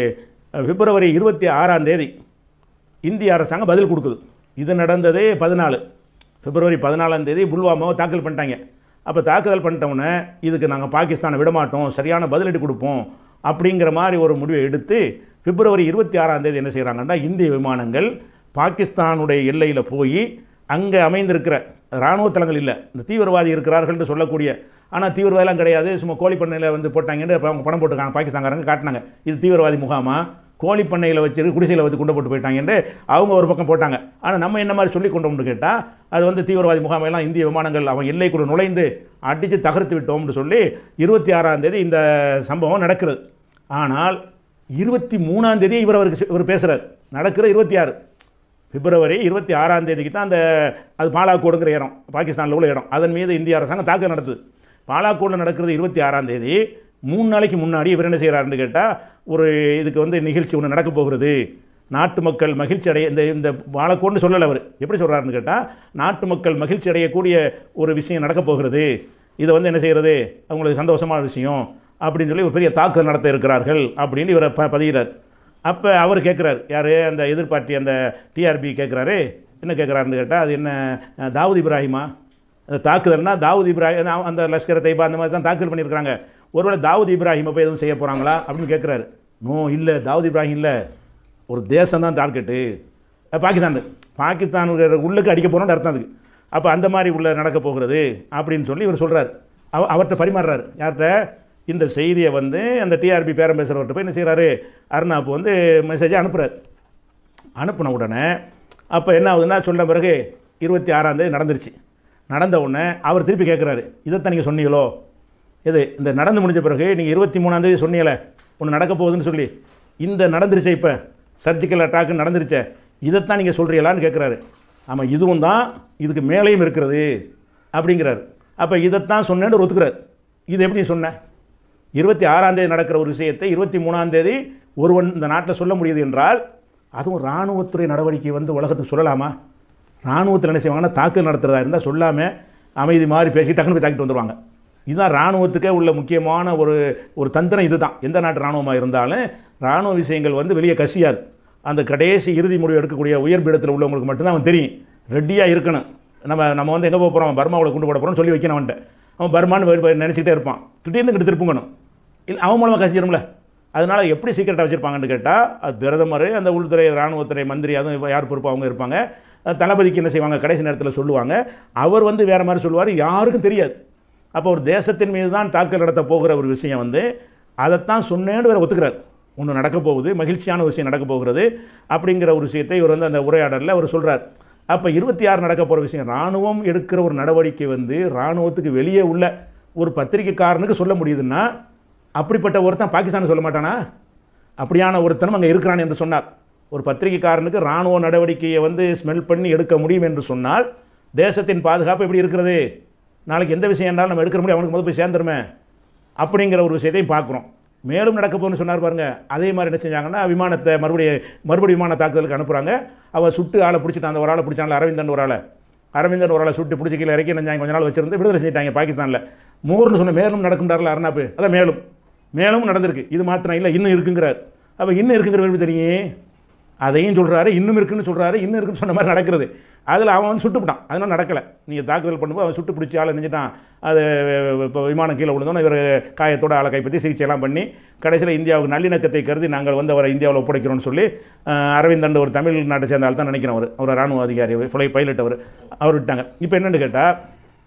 பிப்ரவரி இருபத்தி ஆறாம் தேதி இந்திய அரசாங்கம் பதில் கொடுக்குது இது நடந்தது பதினாலு பிப்ரவரி பதினாலாம் தேதி புல்வாமாவை தாக்கல் பண்ணிட்டாங்க அப்போ தாக்குதல் பண்ணிட்டோன்னே இதுக்கு நாங்கள் பாகிஸ்தானை விடமாட்டோம் சரியான பதிலடி கொடுப்போம் அப்படிங்கிற மாதிரி ஒரு முடிவை எடுத்து பிப்ரவரி இருபத்தி ஆறாம் தேதி என்ன செய்கிறாங்கன்னா இந்திய விமானங்கள் பாகிஸ்தானுடைய எல்லையில் போய் அங்கே அமைந்திருக்கிற இராணுவ தளங்கள் இல்லை இந்த தீவிரவாதி இருக்கிறார்கள்னு சொல்லக்கூடிய ஆனால் தீவிரவாதிலாம் கிடையாது சும்மா கோழி பண்ணையில் வந்து போட்டாங்கன்னு அப்ப அவங்க பணம் போட்டுருக்காங்க பாகிஸ்தான்காரங்க காட்டினாங்க இது தீவிரவாதி முகாமா கோழி பண்ணையில் வச்சு குடிசையில் வச்சு கொண்டு போட்டு போயிட்டாங்கன்னு அவங்க ஒரு பக்கம் போட்டாங்க ஆனால் நம்ம என்ன மாதிரி சொல்லி கொண்டோம்னு கேட்டால் அது வந்து தீவிரவாதி முகாமையெல்லாம் இந்திய விமானங்கள் அவன் எல்லைக்குள்ள நுழைந்து அடித்து தகர்த்து விட்டோம்னு சொல்லி இருபத்தி ஆறாம் தேதி இந்த சம்பவம் நடக்கிறது ஆனால் இருபத்தி மூணாம் தேதி இவர் அவருக்கு இவர் பேசுகிறார் நடக்கிற இருபத்தி ஆறு பிப்ரவரி இருபத்தி ஆறாம் தேதிக்கு தான் அந்த அது பாலாக்கோடுங்கிற இடம் பாகிஸ்தானில் உள்ள இடம் அதன் மீது இந்திய அரசாங்கம் தாக்குதல் நடத்துது பாலாக்கோடில் நடக்கிறது இருபத்தி ஆறாம் தேதி மூணு நாளைக்கு முன்னாடி இவர் என்ன செய்கிறாருன்னு கேட்டால் ஒரு இதுக்கு வந்து நிகழ்ச்சி ஒன்று நடக்க போகிறது நாட்டு மக்கள் மகிழ்ச்சி அடைய இந்த இந்த பாலக்கோடுன்னு சொல்லலை அவர் எப்படி சொல்கிறாருன்னு கேட்டால் நாட்டு மக்கள் மகிழ்ச்சி அடையக்கூடிய ஒரு விஷயம் நடக்க போகிறது இதை வந்து என்ன செய்கிறது அவங்களுக்கு சந்தோஷமான விஷயம் அப்படின்னு சொல்லி ஒரு பெரிய தாக்குதல் நடத்த இருக்கிறார்கள் அப்படின்னு இவரை ப பதிகிறார் அப்போ அவர் கேட்குறாரு யார் அந்த எதிர்பார்ட்டி அந்த டிஆர்பி கேட்குறாரு என்ன கேட்குறாருன்னு கேட்டால் அது என்ன அஹ், தாவூத் இப்ராஹிமா அந்த தாக்குதல்னா தாவூத் இப்ராஹிம் அந்த- அந்த லஷ்கர் தைபா அந்த மாதிரி தான் தாக்குதல் பண்ணியிருக்காங்க ஒருவேளை தாவூத் இப்ராஹிமை போய் எதுவும் செய்ய போகிறாங்களா அப்படின்னு கேட்குறாரு நோ இல்லை தாவூத் இப்ராஹிம் இல்லை ஒரு தேசம் தான் டார்கெட்டு பாகிஸ்தான் பாகிஸ்தானுக்கு உள்ளுக்கு அடிக்க போகிறோம்னு அர்த்தம் அதுக்கு அப்போ அந்த மாதிரி உள்ள நடக்க போகிறது அப்படின்னு சொல்லி இவர் சொல்கிறார் அவ அவர்கிட்ட பரிமாறுறாரு யார்கிட்ட இந்த செய்தியை வந்து அந்த டிஆர்பி பேரம் பேசுகிறவர்கிட்ட போய் என்ன செய்கிறாரு அருணாப்பு வந்து மெசேஜை அனுப்புகிறார் அனுப்பின உடனே அப்போ என்ன ஆகுதுன்னா சொன்ன பிறகு இருபத்தி ஆறாம் தேதி நடந்துருச்சு நடந்த உடனே அவர் திருப்பி கேட்குறாரு இதைத்தான் நீங்கள் சொன்னீங்களோ இது இந்த நடந்து முடிஞ்ச பிறகு நீங்கள் இருபத்தி மூணாம் தேதி சொன்னீங்களே ஒன்று நடக்க போகுதுன்னு சொல்லி இந்த நடந்துருச்சே இப்போ சர்ஜிக்கல் அட்டாக்கு நடந்துருச்சே இதைத்தான் நீங்கள் சொல்கிறீங்களான்னு கேட்குறாரு ஆமாம் இதுவும் தான் இதுக்கு மேலேயும் இருக்கிறது அப்படிங்கிறாரு அப்போ இதைத்தான் சொன்னேன்னு ஒரு ஒத்துக்கிறார் இது எப்படி நீ சொன்ன இருபத்தி ஆறாம் தேதி நடக்கிற ஒரு விஷயத்தை இருபத்தி மூணாம் தேதி ஒருவன் இந்த நாட்டில் சொல்ல முடியுது என்றால் அதுவும் இராணுவத்துறை நடவடிக்கை வந்து உலகத்துக்கு சொல்லலாமா இராணுவத்தில் என்ன செய்வாங்கன்னா தாக்குதல் நடத்துறதா இருந்தால் சொல்லாமல் அமைதி மாதிரி பேசி டக்குனு போய் தாக்கிட்டு வந்துடுவாங்க இதுதான் இராணுவத்துக்கே உள்ள முக்கியமான ஒரு ஒரு தந்திரம் இதுதான் எந்த நாட்டு இராணுவமாக இருந்தாலும் இராணுவ விஷயங்கள் வந்து வெளியே கசியாது அந்த கடைசி இறுதி முடிவு எடுக்கக்கூடிய உயர் பீடத்தில் உள்ளவங்களுக்கு மட்டும்தான் அவன் தெரியும் ரெடியாக இருக்கணும் நம்ம நம்ம வந்து எங்கே போக போகிறோம் பர்மாவில் கொண்டு போட போகிறோம்னு சொல்லி வைக்கணும் அவன்கிட்ட அவன் பர்மான்னு போய் போய் நினச்சிக்கிட்டே இருப்பான் திடீர்னு இங்கிட்டு திருப்புங்கணும் இல்லை அவன் மூலமாக கசிஞ்சிரும்ல அதனால எப்படி சீக்கிரட்டாக வச்சுருப்பாங்கன்னு கேட்டால் அது பிரதமர் அந்த உள்துறை இராணுவத்துறை மந்திரி அதுவும் யார் பொறுப்பு அவங்க இருப்பாங்க அஹ் தளபதிக்கு என்ன செய்வாங்க கடைசி நேரத்தில் சொல்லுவாங்க அவர் வந்து வேறு மாதிரி சொல்லுவார் யாருக்கும் தெரியாது அப்போ ஒரு தேசத்தின் மீது தான் தாக்கல் நடத்த போகிற ஒரு விஷயம் வந்து அதைத்தான் சொன்னேன்னு வேறு ஒத்துக்கிறார் ஒன்று நடக்க போகுது மகிழ்ச்சியான விஷயம் நடக்க போகிறது அப்படிங்கிற ஒரு விஷயத்தை இவர் வந்து அந்த உரையாடலில் அவர் சொல்கிறார் அப்போ இருபத்தி ஆறு நடக்க போகிற விஷயம் இராணுவம் எடுக்கிற ஒரு நடவடிக்கை வந்து இராணுவத்துக்கு வெளியே உள்ள ஒரு பத்திரிக்கைக்காரனுக்கு சொல்ல முடியுதுன்னா அப்படிப்பட்ட ஒருத்தன் பாகிஸ்தானுக்கு சொல்ல மாட்டானா அப்படியான ஒருத்தனும் அங்கே இருக்கிறான் என்று சொன்னார் ஒரு பத்திரிகைக்காரனுக்கு இராணுவ நடவடிக்கையை வந்து ஸ்மெல் பண்ணி எடுக்க முடியும் என்று சொன்னால் தேசத்தின் பாதுகாப்பு எப்படி இருக்கிறது நாளைக்கு எந்த விஷயம் என்றாலும் நம்ம எடுக்கிற முடியும் அவனுக்கு முதல் போய் சேர்ந்துருமே அப்படிங்கிற ஒரு விஷயத்தையும் பார்க்குறோம் மேலும் நடக்க போகணும்னு சொன்னார் பாருங்க அதே மாதிரி என்ன செஞ்சாங்கன்னா விமானத்தை மறுபடியும் மறுபடியும் விமான தாக்குதலுக்கு அனுப்புகிறாங்க அவன் சுட்டு ஆளை பிடிச்சிட்டான் அந்த ஒரு ஆளை பிடிச்சாங்களா அரவிந்தன் ஒரு ஆளை அரவிந்தன் ஒரு ஆளை சுட்டு பிடிச்சி கீழே இறக்கி நினைஞ்சாங்க கொஞ்ச நாள் வச்சிருந்து விடுதலை செஞ்சிட்டாங்க பாகிஸ்தானில் மூர்னு சொன்ன மேலும் நடக்கும்டார்ல அருணாப்பு அதான் மேலும் மேலும் நடந்திருக்கு இது மாத்திரம் இல்லை இன்னும் இருக்குங்கிறார் அப்போ இன்னும் இருக்குங்கிற எப்படி தெரியும் அதையும் சொல்கிறாரு இன்னும் இருக்குன்னு சொல்கிறாரு இன்னும் இருக்குன்னு சொன்ன மாதிரி நடக்கிறது அதில் அவன் வந்து சுட்டுப்பிட்டான் அதனால நடக்கலை நீங்கள் தாக்குதல் பண்ணும்போது அவன் சுட்டு பிடிச்சி ஆளை நெஞ்சிட்டான் அது இப்போ விமானம் கீழே விழுந்தோன்னு இவர் காயத்தோட ஆளை கைப்பற்றி சிகிச்சையெல்லாம் பண்ணி கடைசியில் இந்தியாவுக்கு நல்லிணக்கத்தை கருதி நாங்கள் வந்து அவரை இந்தியாவில் ஒப்படைக்கிறோம்னு சொல்லி அஹ், அரவிந்தன் ஒரு தமிழ் நாட்டை சேர்ந்த ஆள் தான் நினைக்கிறேன் அவர் அவர் ராணுவ அதிகாரி ஃப்ளை பைலட் அவர் அவர் விட்டாங்க இப்போ என்னென்னு கேட்டால்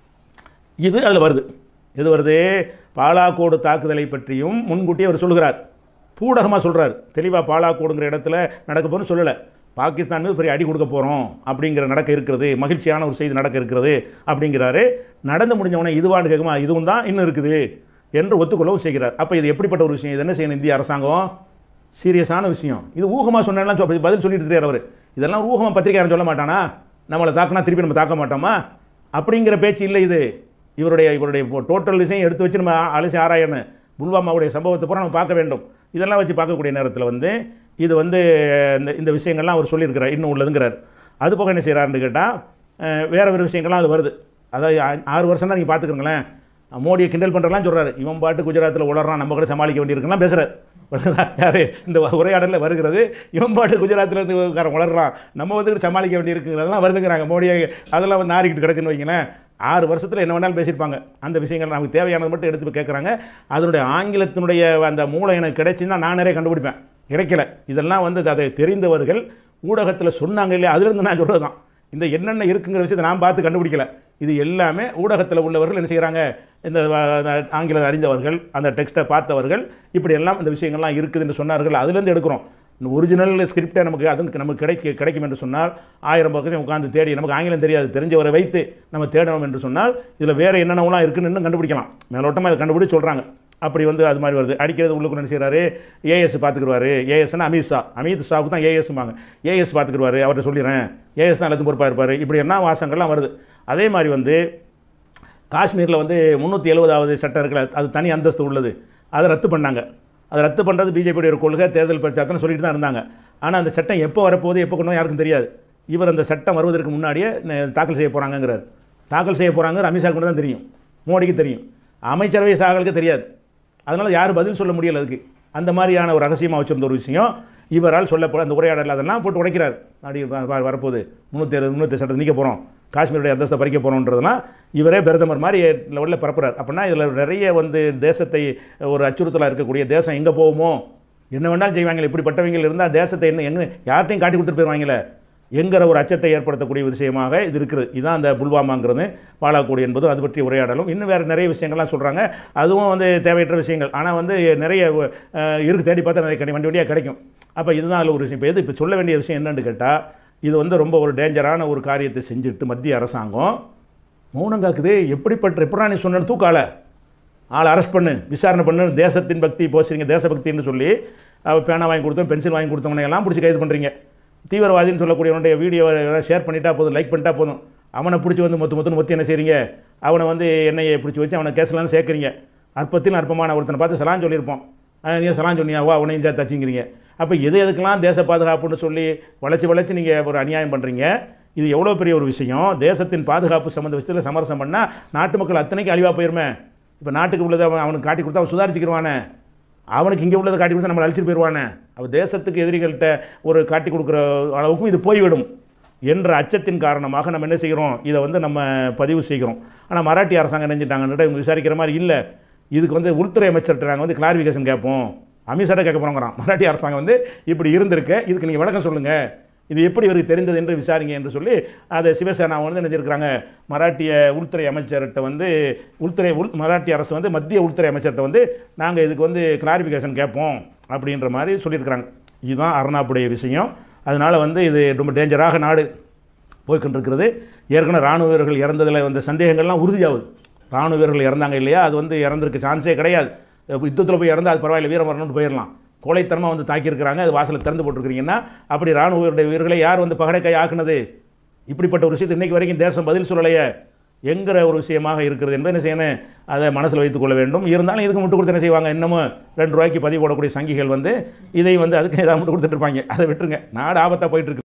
இது அதில் வருது இது வருது பாலாக்கோடு தாக்குதலை பற்றியும் முன்கூட்டியே அவர் சொல்கிறார் பூடகமாக சொல்கிறார் தெளிவாக பாலாக்கோடுங்கிற இடத்துல நடக்க போகிறோம்னு சொல்லலை பாகிஸ்தான் மீது பெரிய அடி கொடுக்க போகிறோம் அப்படிங்கிற நடக்க இருக்கிறது மகிழ்ச்சியான ஒரு செய்தி நடக்க இருக்கிறது அப்படிங்கிறாரு நடந்து முடிஞ்சவொடனே இதுவான்னு கேட்குமா இதுவும் தான் இன்னும் இருக்குது என்று ஒத்துக்கொள்ளவும் செய்கிறார் அப்போ இது எப்படிப்பட்ட ஒரு விஷயம் இது என்ன செய்யணும் இந்திய அரசாங்கம் சீரியஸான விஷயம் இது ஊகமாக சொன்னேன்லாம் சொ- பதில் சொல்லிட்டு தெரியார் அவர் இதெல்லாம் ஊகமாக பத்திரிக்கையாரன் சொல்ல மாட்டானா நம்மளை தாக்குனா திருப்பி நம்ம தாக்க மாட்டோமா அப்படிங்கிற பேச்சு இல்லை இது இவருடைய இவருடைய டோட்டல் விஷயம் எடுத்து வச்சு நம்ம அலசி ஆராயணும் புல்வாமாவுடைய சம்பவத்தை பூரா நம்ம பார்க்க வேண்டும் இதெல்லாம் வச்சு பார்க்கக்கூடிய நேரத்தில் வந்து இது வந்து இந்த இந்த விஷயங்கள்லாம் அவர் சொல்லியிருக்கிறார் இன்னும் உள்ளதுங்கிறார் அது போக என்ன செய்கிறாருன்னு கேட்டால் வேறு வேறு விஷயங்கள்லாம் அது வருது அதாவது ஆ- ஆறு வருஷம் தான் நீங்கள் பார்த்துக்கிறங்களேன் மோடியை கிண்டல் பண்ணுறலாம் சொல்கிறாரு இவன் பாட்டு குஜராத்தில் உளறான் நம்ம கூட சமாளிக்க வேண்டியிருக்குலாம் பேசுகிறார் யார் இந்த உரையாடலில் வருகிறது இவன் பாட்டு குஜராத்தில் இருந்து காரன் உளறான் நம்ம வந்து சமாளிக்க வேண்டியிருக்குங்கிறதெல்லாம் வருதுங்கிறாங்க மோடியை அதெல்லாம் வந்து நாரிக்கிட்டு கிடக்குன்னு வைங்களேன் ஆறு வருஷத்தில் என்ன வேணாலும் பேசியிருப்பாங்க அந்த விஷயங்கள் நமக்கு தேவையானது மட்டும் எடுத்து போய் கேட்குறாங்க அதனுடைய ஆங்கிலத்தினுடைய அந்த மூளை எனக்கு கிடைச்சுன்னா நான் நிறைய கண்டுபிடிப்பேன் கிடைக்கல இதெல்லாம் வந்து அதை தெரிந்தவர்கள் ஊடகத்தில் சொன்னாங்க இல்லையா அதுலேருந்து நான் சொல்கிறது தான் இந்த என்னென்ன இருக்குங்கிற விஷயத்தை நான் பார்த்து கண்டுபிடிக்கல இது எல்லாமே ஊடகத்தில் உள்ளவர்கள் என்ன செய்கிறாங்க இந்த வ- அந்த ஆங்கிலம் அறிந்தவர்கள் அந்த டெக்ஸ்ட்டை பார்த்தவர்கள் இப்படி எல்லாம் இந்த விஷயங்கள்லாம் இருக்குதுன்னு சொன்னார்கள் அதுலேருந்து எடுக்கிறோம் இந்த ஒரிஜினல் ஸ்கிரிப்டை நமக்கு அது நமக்கு கிடைக்க கிடைக்கும் என்று சொன்னால் ஆயிரம் பக்கத்தையும் உட்காந்து தேடி நமக்கு ஆங்கிலம் தெரியாது தெரிஞ்சவரை வைத்து நம்ம தேடணும் என்று சொன்னால் இதில் வேறு என்னென்னலாம் இருக்குன்னு இன்னும் கண்டுபிடிக்கலாம் மேலோட்டமாக அதை கண்டுபிடிச்சு சொல்கிறாங்க அப்படி வந்து அது மாதிரி வருது அடிக்கிறது உள்ளுக்குள்ள என்ன செய்கிறாரு ஏஎஸ் பார்த்துக்குருவாரு ஏஎஸ்னா அமித் ஷா அமித் ஷாவுக்கு தான் ஏஎஸ்ம்பாங்க ஏஎஸ் பார்த்துக்குருவாரு அவர்கிட்ட சொல்லிடுறேன் ஏஎஸ் தான் எல்லாத்துக்கும் பொறுப்பாக இருப்பார் இப்படி என்ன வாசங்கள்லாம் வருது அதே மாதிரி வந்து காஷ்மீரில் வந்து முந்நூற்றி எழுபதாவது சட்டம் இருக்குல்ல அது தனி அந்தஸ்து உள்ளது அதை ரத்து பண்ணாங்க அதை ரத்து பண்ணுறது பிஜேபியுடைய ஒரு கொள்கை தேர்தல் பிரச்சாரத்தில் சொல்லிட்டு தான் இருந்தாங்க ஆனால் அந்த சட்டம் எப்போ வரப்போகுது எப்போ கொண்டு வந்து யாருக்கும் தெரியாது இவர் அந்த சட்டம் வருவதற்கு முன்னாடியே ந- தாக்கல் செய்ய போகிறாங்கங்கிறார் தாக்கல் செய்ய போகிறாங்க அமித்ஷா கூட தான் தெரியும் மோடிக்கு தெரியும் அமைச்சரவை சாகலுக்கு தெரியாது அதனால் யாரும் பதில் சொல்ல முடியல அதுக்கு அந்த மாதிரியான ஒரு ரகசியமாக வச்சிருந்த ஒரு விஷயம் இவரால் சொல்லப்பட அந்த உரையாடல் அதெல்லாம் போட்டு உடைக்கிறார் அப்படி வ- வ- வரப்போகுது முந்நூற்றி அறுபது முந்நூற்றி சட்டத்தை நீக்க போகிறோம் காஷ்மீருடைய அந்தஸ்தை பறிக்க போகிறோன்றதுலாம் இவரே பிரதமர் மாதிரி லெவலில் பரப்புறார் அப்படின்னா இதில் நிறைய வந்து தேசத்தை ஒரு அச்சுறுத்தலாக இருக்கக்கூடிய தேசம் எங்கே போகுமோ என்ன வேணாலும் செய்வாங்களே இப்படிப்பட்டவங்க இருந்தால் தேசத்தை என்ன எங்கே யார்ட்டையும் காட்டி கொடுத்துட்டு போயிடுவாங்களே என்கிற ஒரு அச்சத்தை ஏற்படுத்தக்கூடிய விஷயமாக இது இருக்குது இதுதான் அந்த புல்வாமாங்கிறது பாலாக்கோடு என்பது அது பற்றி உரையாடலும் இன்னும் வேறு நிறைய விஷயங்கள்லாம் சொல்கிறாங்க அதுவும் வந்து தேவையற்ற விஷயங்கள் ஆனால் வந்து நிறைய அஹ், இருக்கு தேடி பார்த்தா நிறைய கிடை வண்டி வண்டியாக கிடைக்கும் அப்போ இதுதான் அதில் ஒரு விஷயம் இப்போ எது இப்போ சொல்ல வேண்டிய விஷயம் என்னன்னு கேட்டால் இது வந்து ரொம்ப ஒரு டேஞ்சரான ஒரு காரியத்தை செஞ்சுட்டு மத்திய அரசாங்கம் மௌனம் காக்குது எப்படிப்பட்ட எப்படா நீ சொன்ன தூக்கால ஆளை அரெஸ்ட் பண்ணு விசாரணை பண்ணு தேசத்தின் பக்தி போசுறீங்க தேசபக்தின்னு சொல்லி அவ பேனா வாங்கி கொடுத்தோம் பென்சில் வாங்கி கொடுத்தவனை எல்லாம் பிடிச்சி கைது பண்ணுறீங்க தீவிரவாதின்னு சொல்லக்கூடியவனுடைய வீடியோ ஷேர் பண்ணிட்டா போதும் லைக் பண்ணிட்டா போதும் அவனை பிடிச்சி வந்து மொத்த மொத்தம் மொத்தி என்ன செய்றீங்க அவனை வந்து என்னையை பிடிச்சி வச்சு அவனை கேஸ்லாம் சேர்க்குறீங்க அற்பத்தில் அற்பமான ஒருத்தனை பார்த்து சலான் சொல்லியிருப்போம் அஹ் நீ சலான் சொன்னியா வா அவனையும் சேர்த்து தச்சுங்கிறீங்க அப்போ எது எதுக்கெல்லாம் தேச பாதுகாப்புன்னு சொல்லி வளைச்சி வளைச்சி நீங்கள் ஒரு அநியாயம் பண்ணுறீங்க இது எவ்வளோ பெரிய ஒரு விஷயம் தேசத்தின் பாதுகாப்பு சம்மந்த விஷயத்தில் சமரசம் பண்ணால் நாட்டு மக்கள் அத்தனைக்கு அழிவாக போயிருமே இப்போ நாட்டுக்கு உள்ளதை அவன் அவனுக்கு காட்டி கொடுத்தா அவன் சுதாரிச்சுக்கிருவானே அவனுக்கு இங்கே உள்ளதை காட்டி கொடுத்தா நம்மளை அழிச்சிட்டு போயிடுவானே அவன் தேசத்துக்கு எதிரிகள்கிட்ட ஒரு காட்டி கொடுக்குற அளவுக்கும் இது போய்விடும் என்ற அச்சத்தின் காரணமாக நம்ம என்ன செய்கிறோம் இதை வந்து நம்ம பதிவு செய்கிறோம் ஆனால் மராட்டி அரசாங்கம் நினைஞ்சிட்டாங்கன்னு இவங்க விசாரிக்கிற மாதிரி இல்லை இதுக்கு வந்து உள்துறை அமைச்சர்கிட்ட நாங்கள் வந்து கிளாரிஃபிகேஷன் கேட்போம் அமித்ஷாட்ட கேட்க போகிறோங்கிறான் மராட்டி அரசாங்கம் வந்து இப்படி இருந்திருக்கு இதுக்கு நீங்கள் விளக்கம் சொல்லுங்கள் இது எப்படி இவருக்கு தெரிந்தது என்று விசாரிங்க என்று சொல்லி அதை சிவசேனா வந்து நினைச்சிருக்கிறாங்க மராட்டிய உள்துறை அமைச்சர்கிட்ட வந்து உள்துறை உள் மராட்டிய அரசு வந்து மத்திய உள்துறை அமைச்சர்கிட்ட வந்து நாங்கள் இதுக்கு வந்து கிளாரிஃபிகேஷன் கேட்போம் அப்படின்ற மாதிரி சொல்லியிருக்கிறாங்க இதுதான் அருணாப்புடைய விஷயம் அதனால் வந்து இது ரொம்ப டேஞ்சராக நாடு போய்கொண்டிருக்கிறது ஏற்கனவே ராணுவ வீரர்கள் இறந்ததில் வந்த சந்தேகங்கள்லாம் உறுதியாகுது ராணுவ வீரர்கள் இறந்தாங்க இல்லையா அது வந்து இறந்திருக்க சான்ஸே கிடையாது யுத்தத்தில் போய் இறந்தால் அது பரவாயில்ல வீரம் வரணும்னு போயிடலாம் கோழைத்தனமாக வந்து தாக்கியிருக்கிறாங்க அது வாசலை திறந்து போட்டிருக்கிறீங்கன்னா அப்படி ராணுவ வீரருடைய வீரர்களை யார் வந்து பகடைக்காய் ஆக்குனது இப்படிப்பட்ட ஒரு விஷயத்தை இன்றைக்கு வரைக்கும் தேசம் பதில் சொல்லலையே என்கிற ஒரு விஷயமாக இருக்கிறது என்பதை என்ன செய்யணும் அதை மனசில் வைத்துக் கொள்ள வேண்டும் இருந்தாலும் இதுக்கு முட்டு கொடுத்து என்ன செய்வாங்க இன்னமும் ரெண்டு ரூபாய்க்கு பதிவு போடக்கூடிய சங்கிகள் வந்து இதை வந்து அதுக்கு ஏதாவது முட்டு கொடுத்துட்டு இருப்பாங்க அதை விட்டுருங்க நாடு ஆபத்தாக போயிட்டு இருக்கு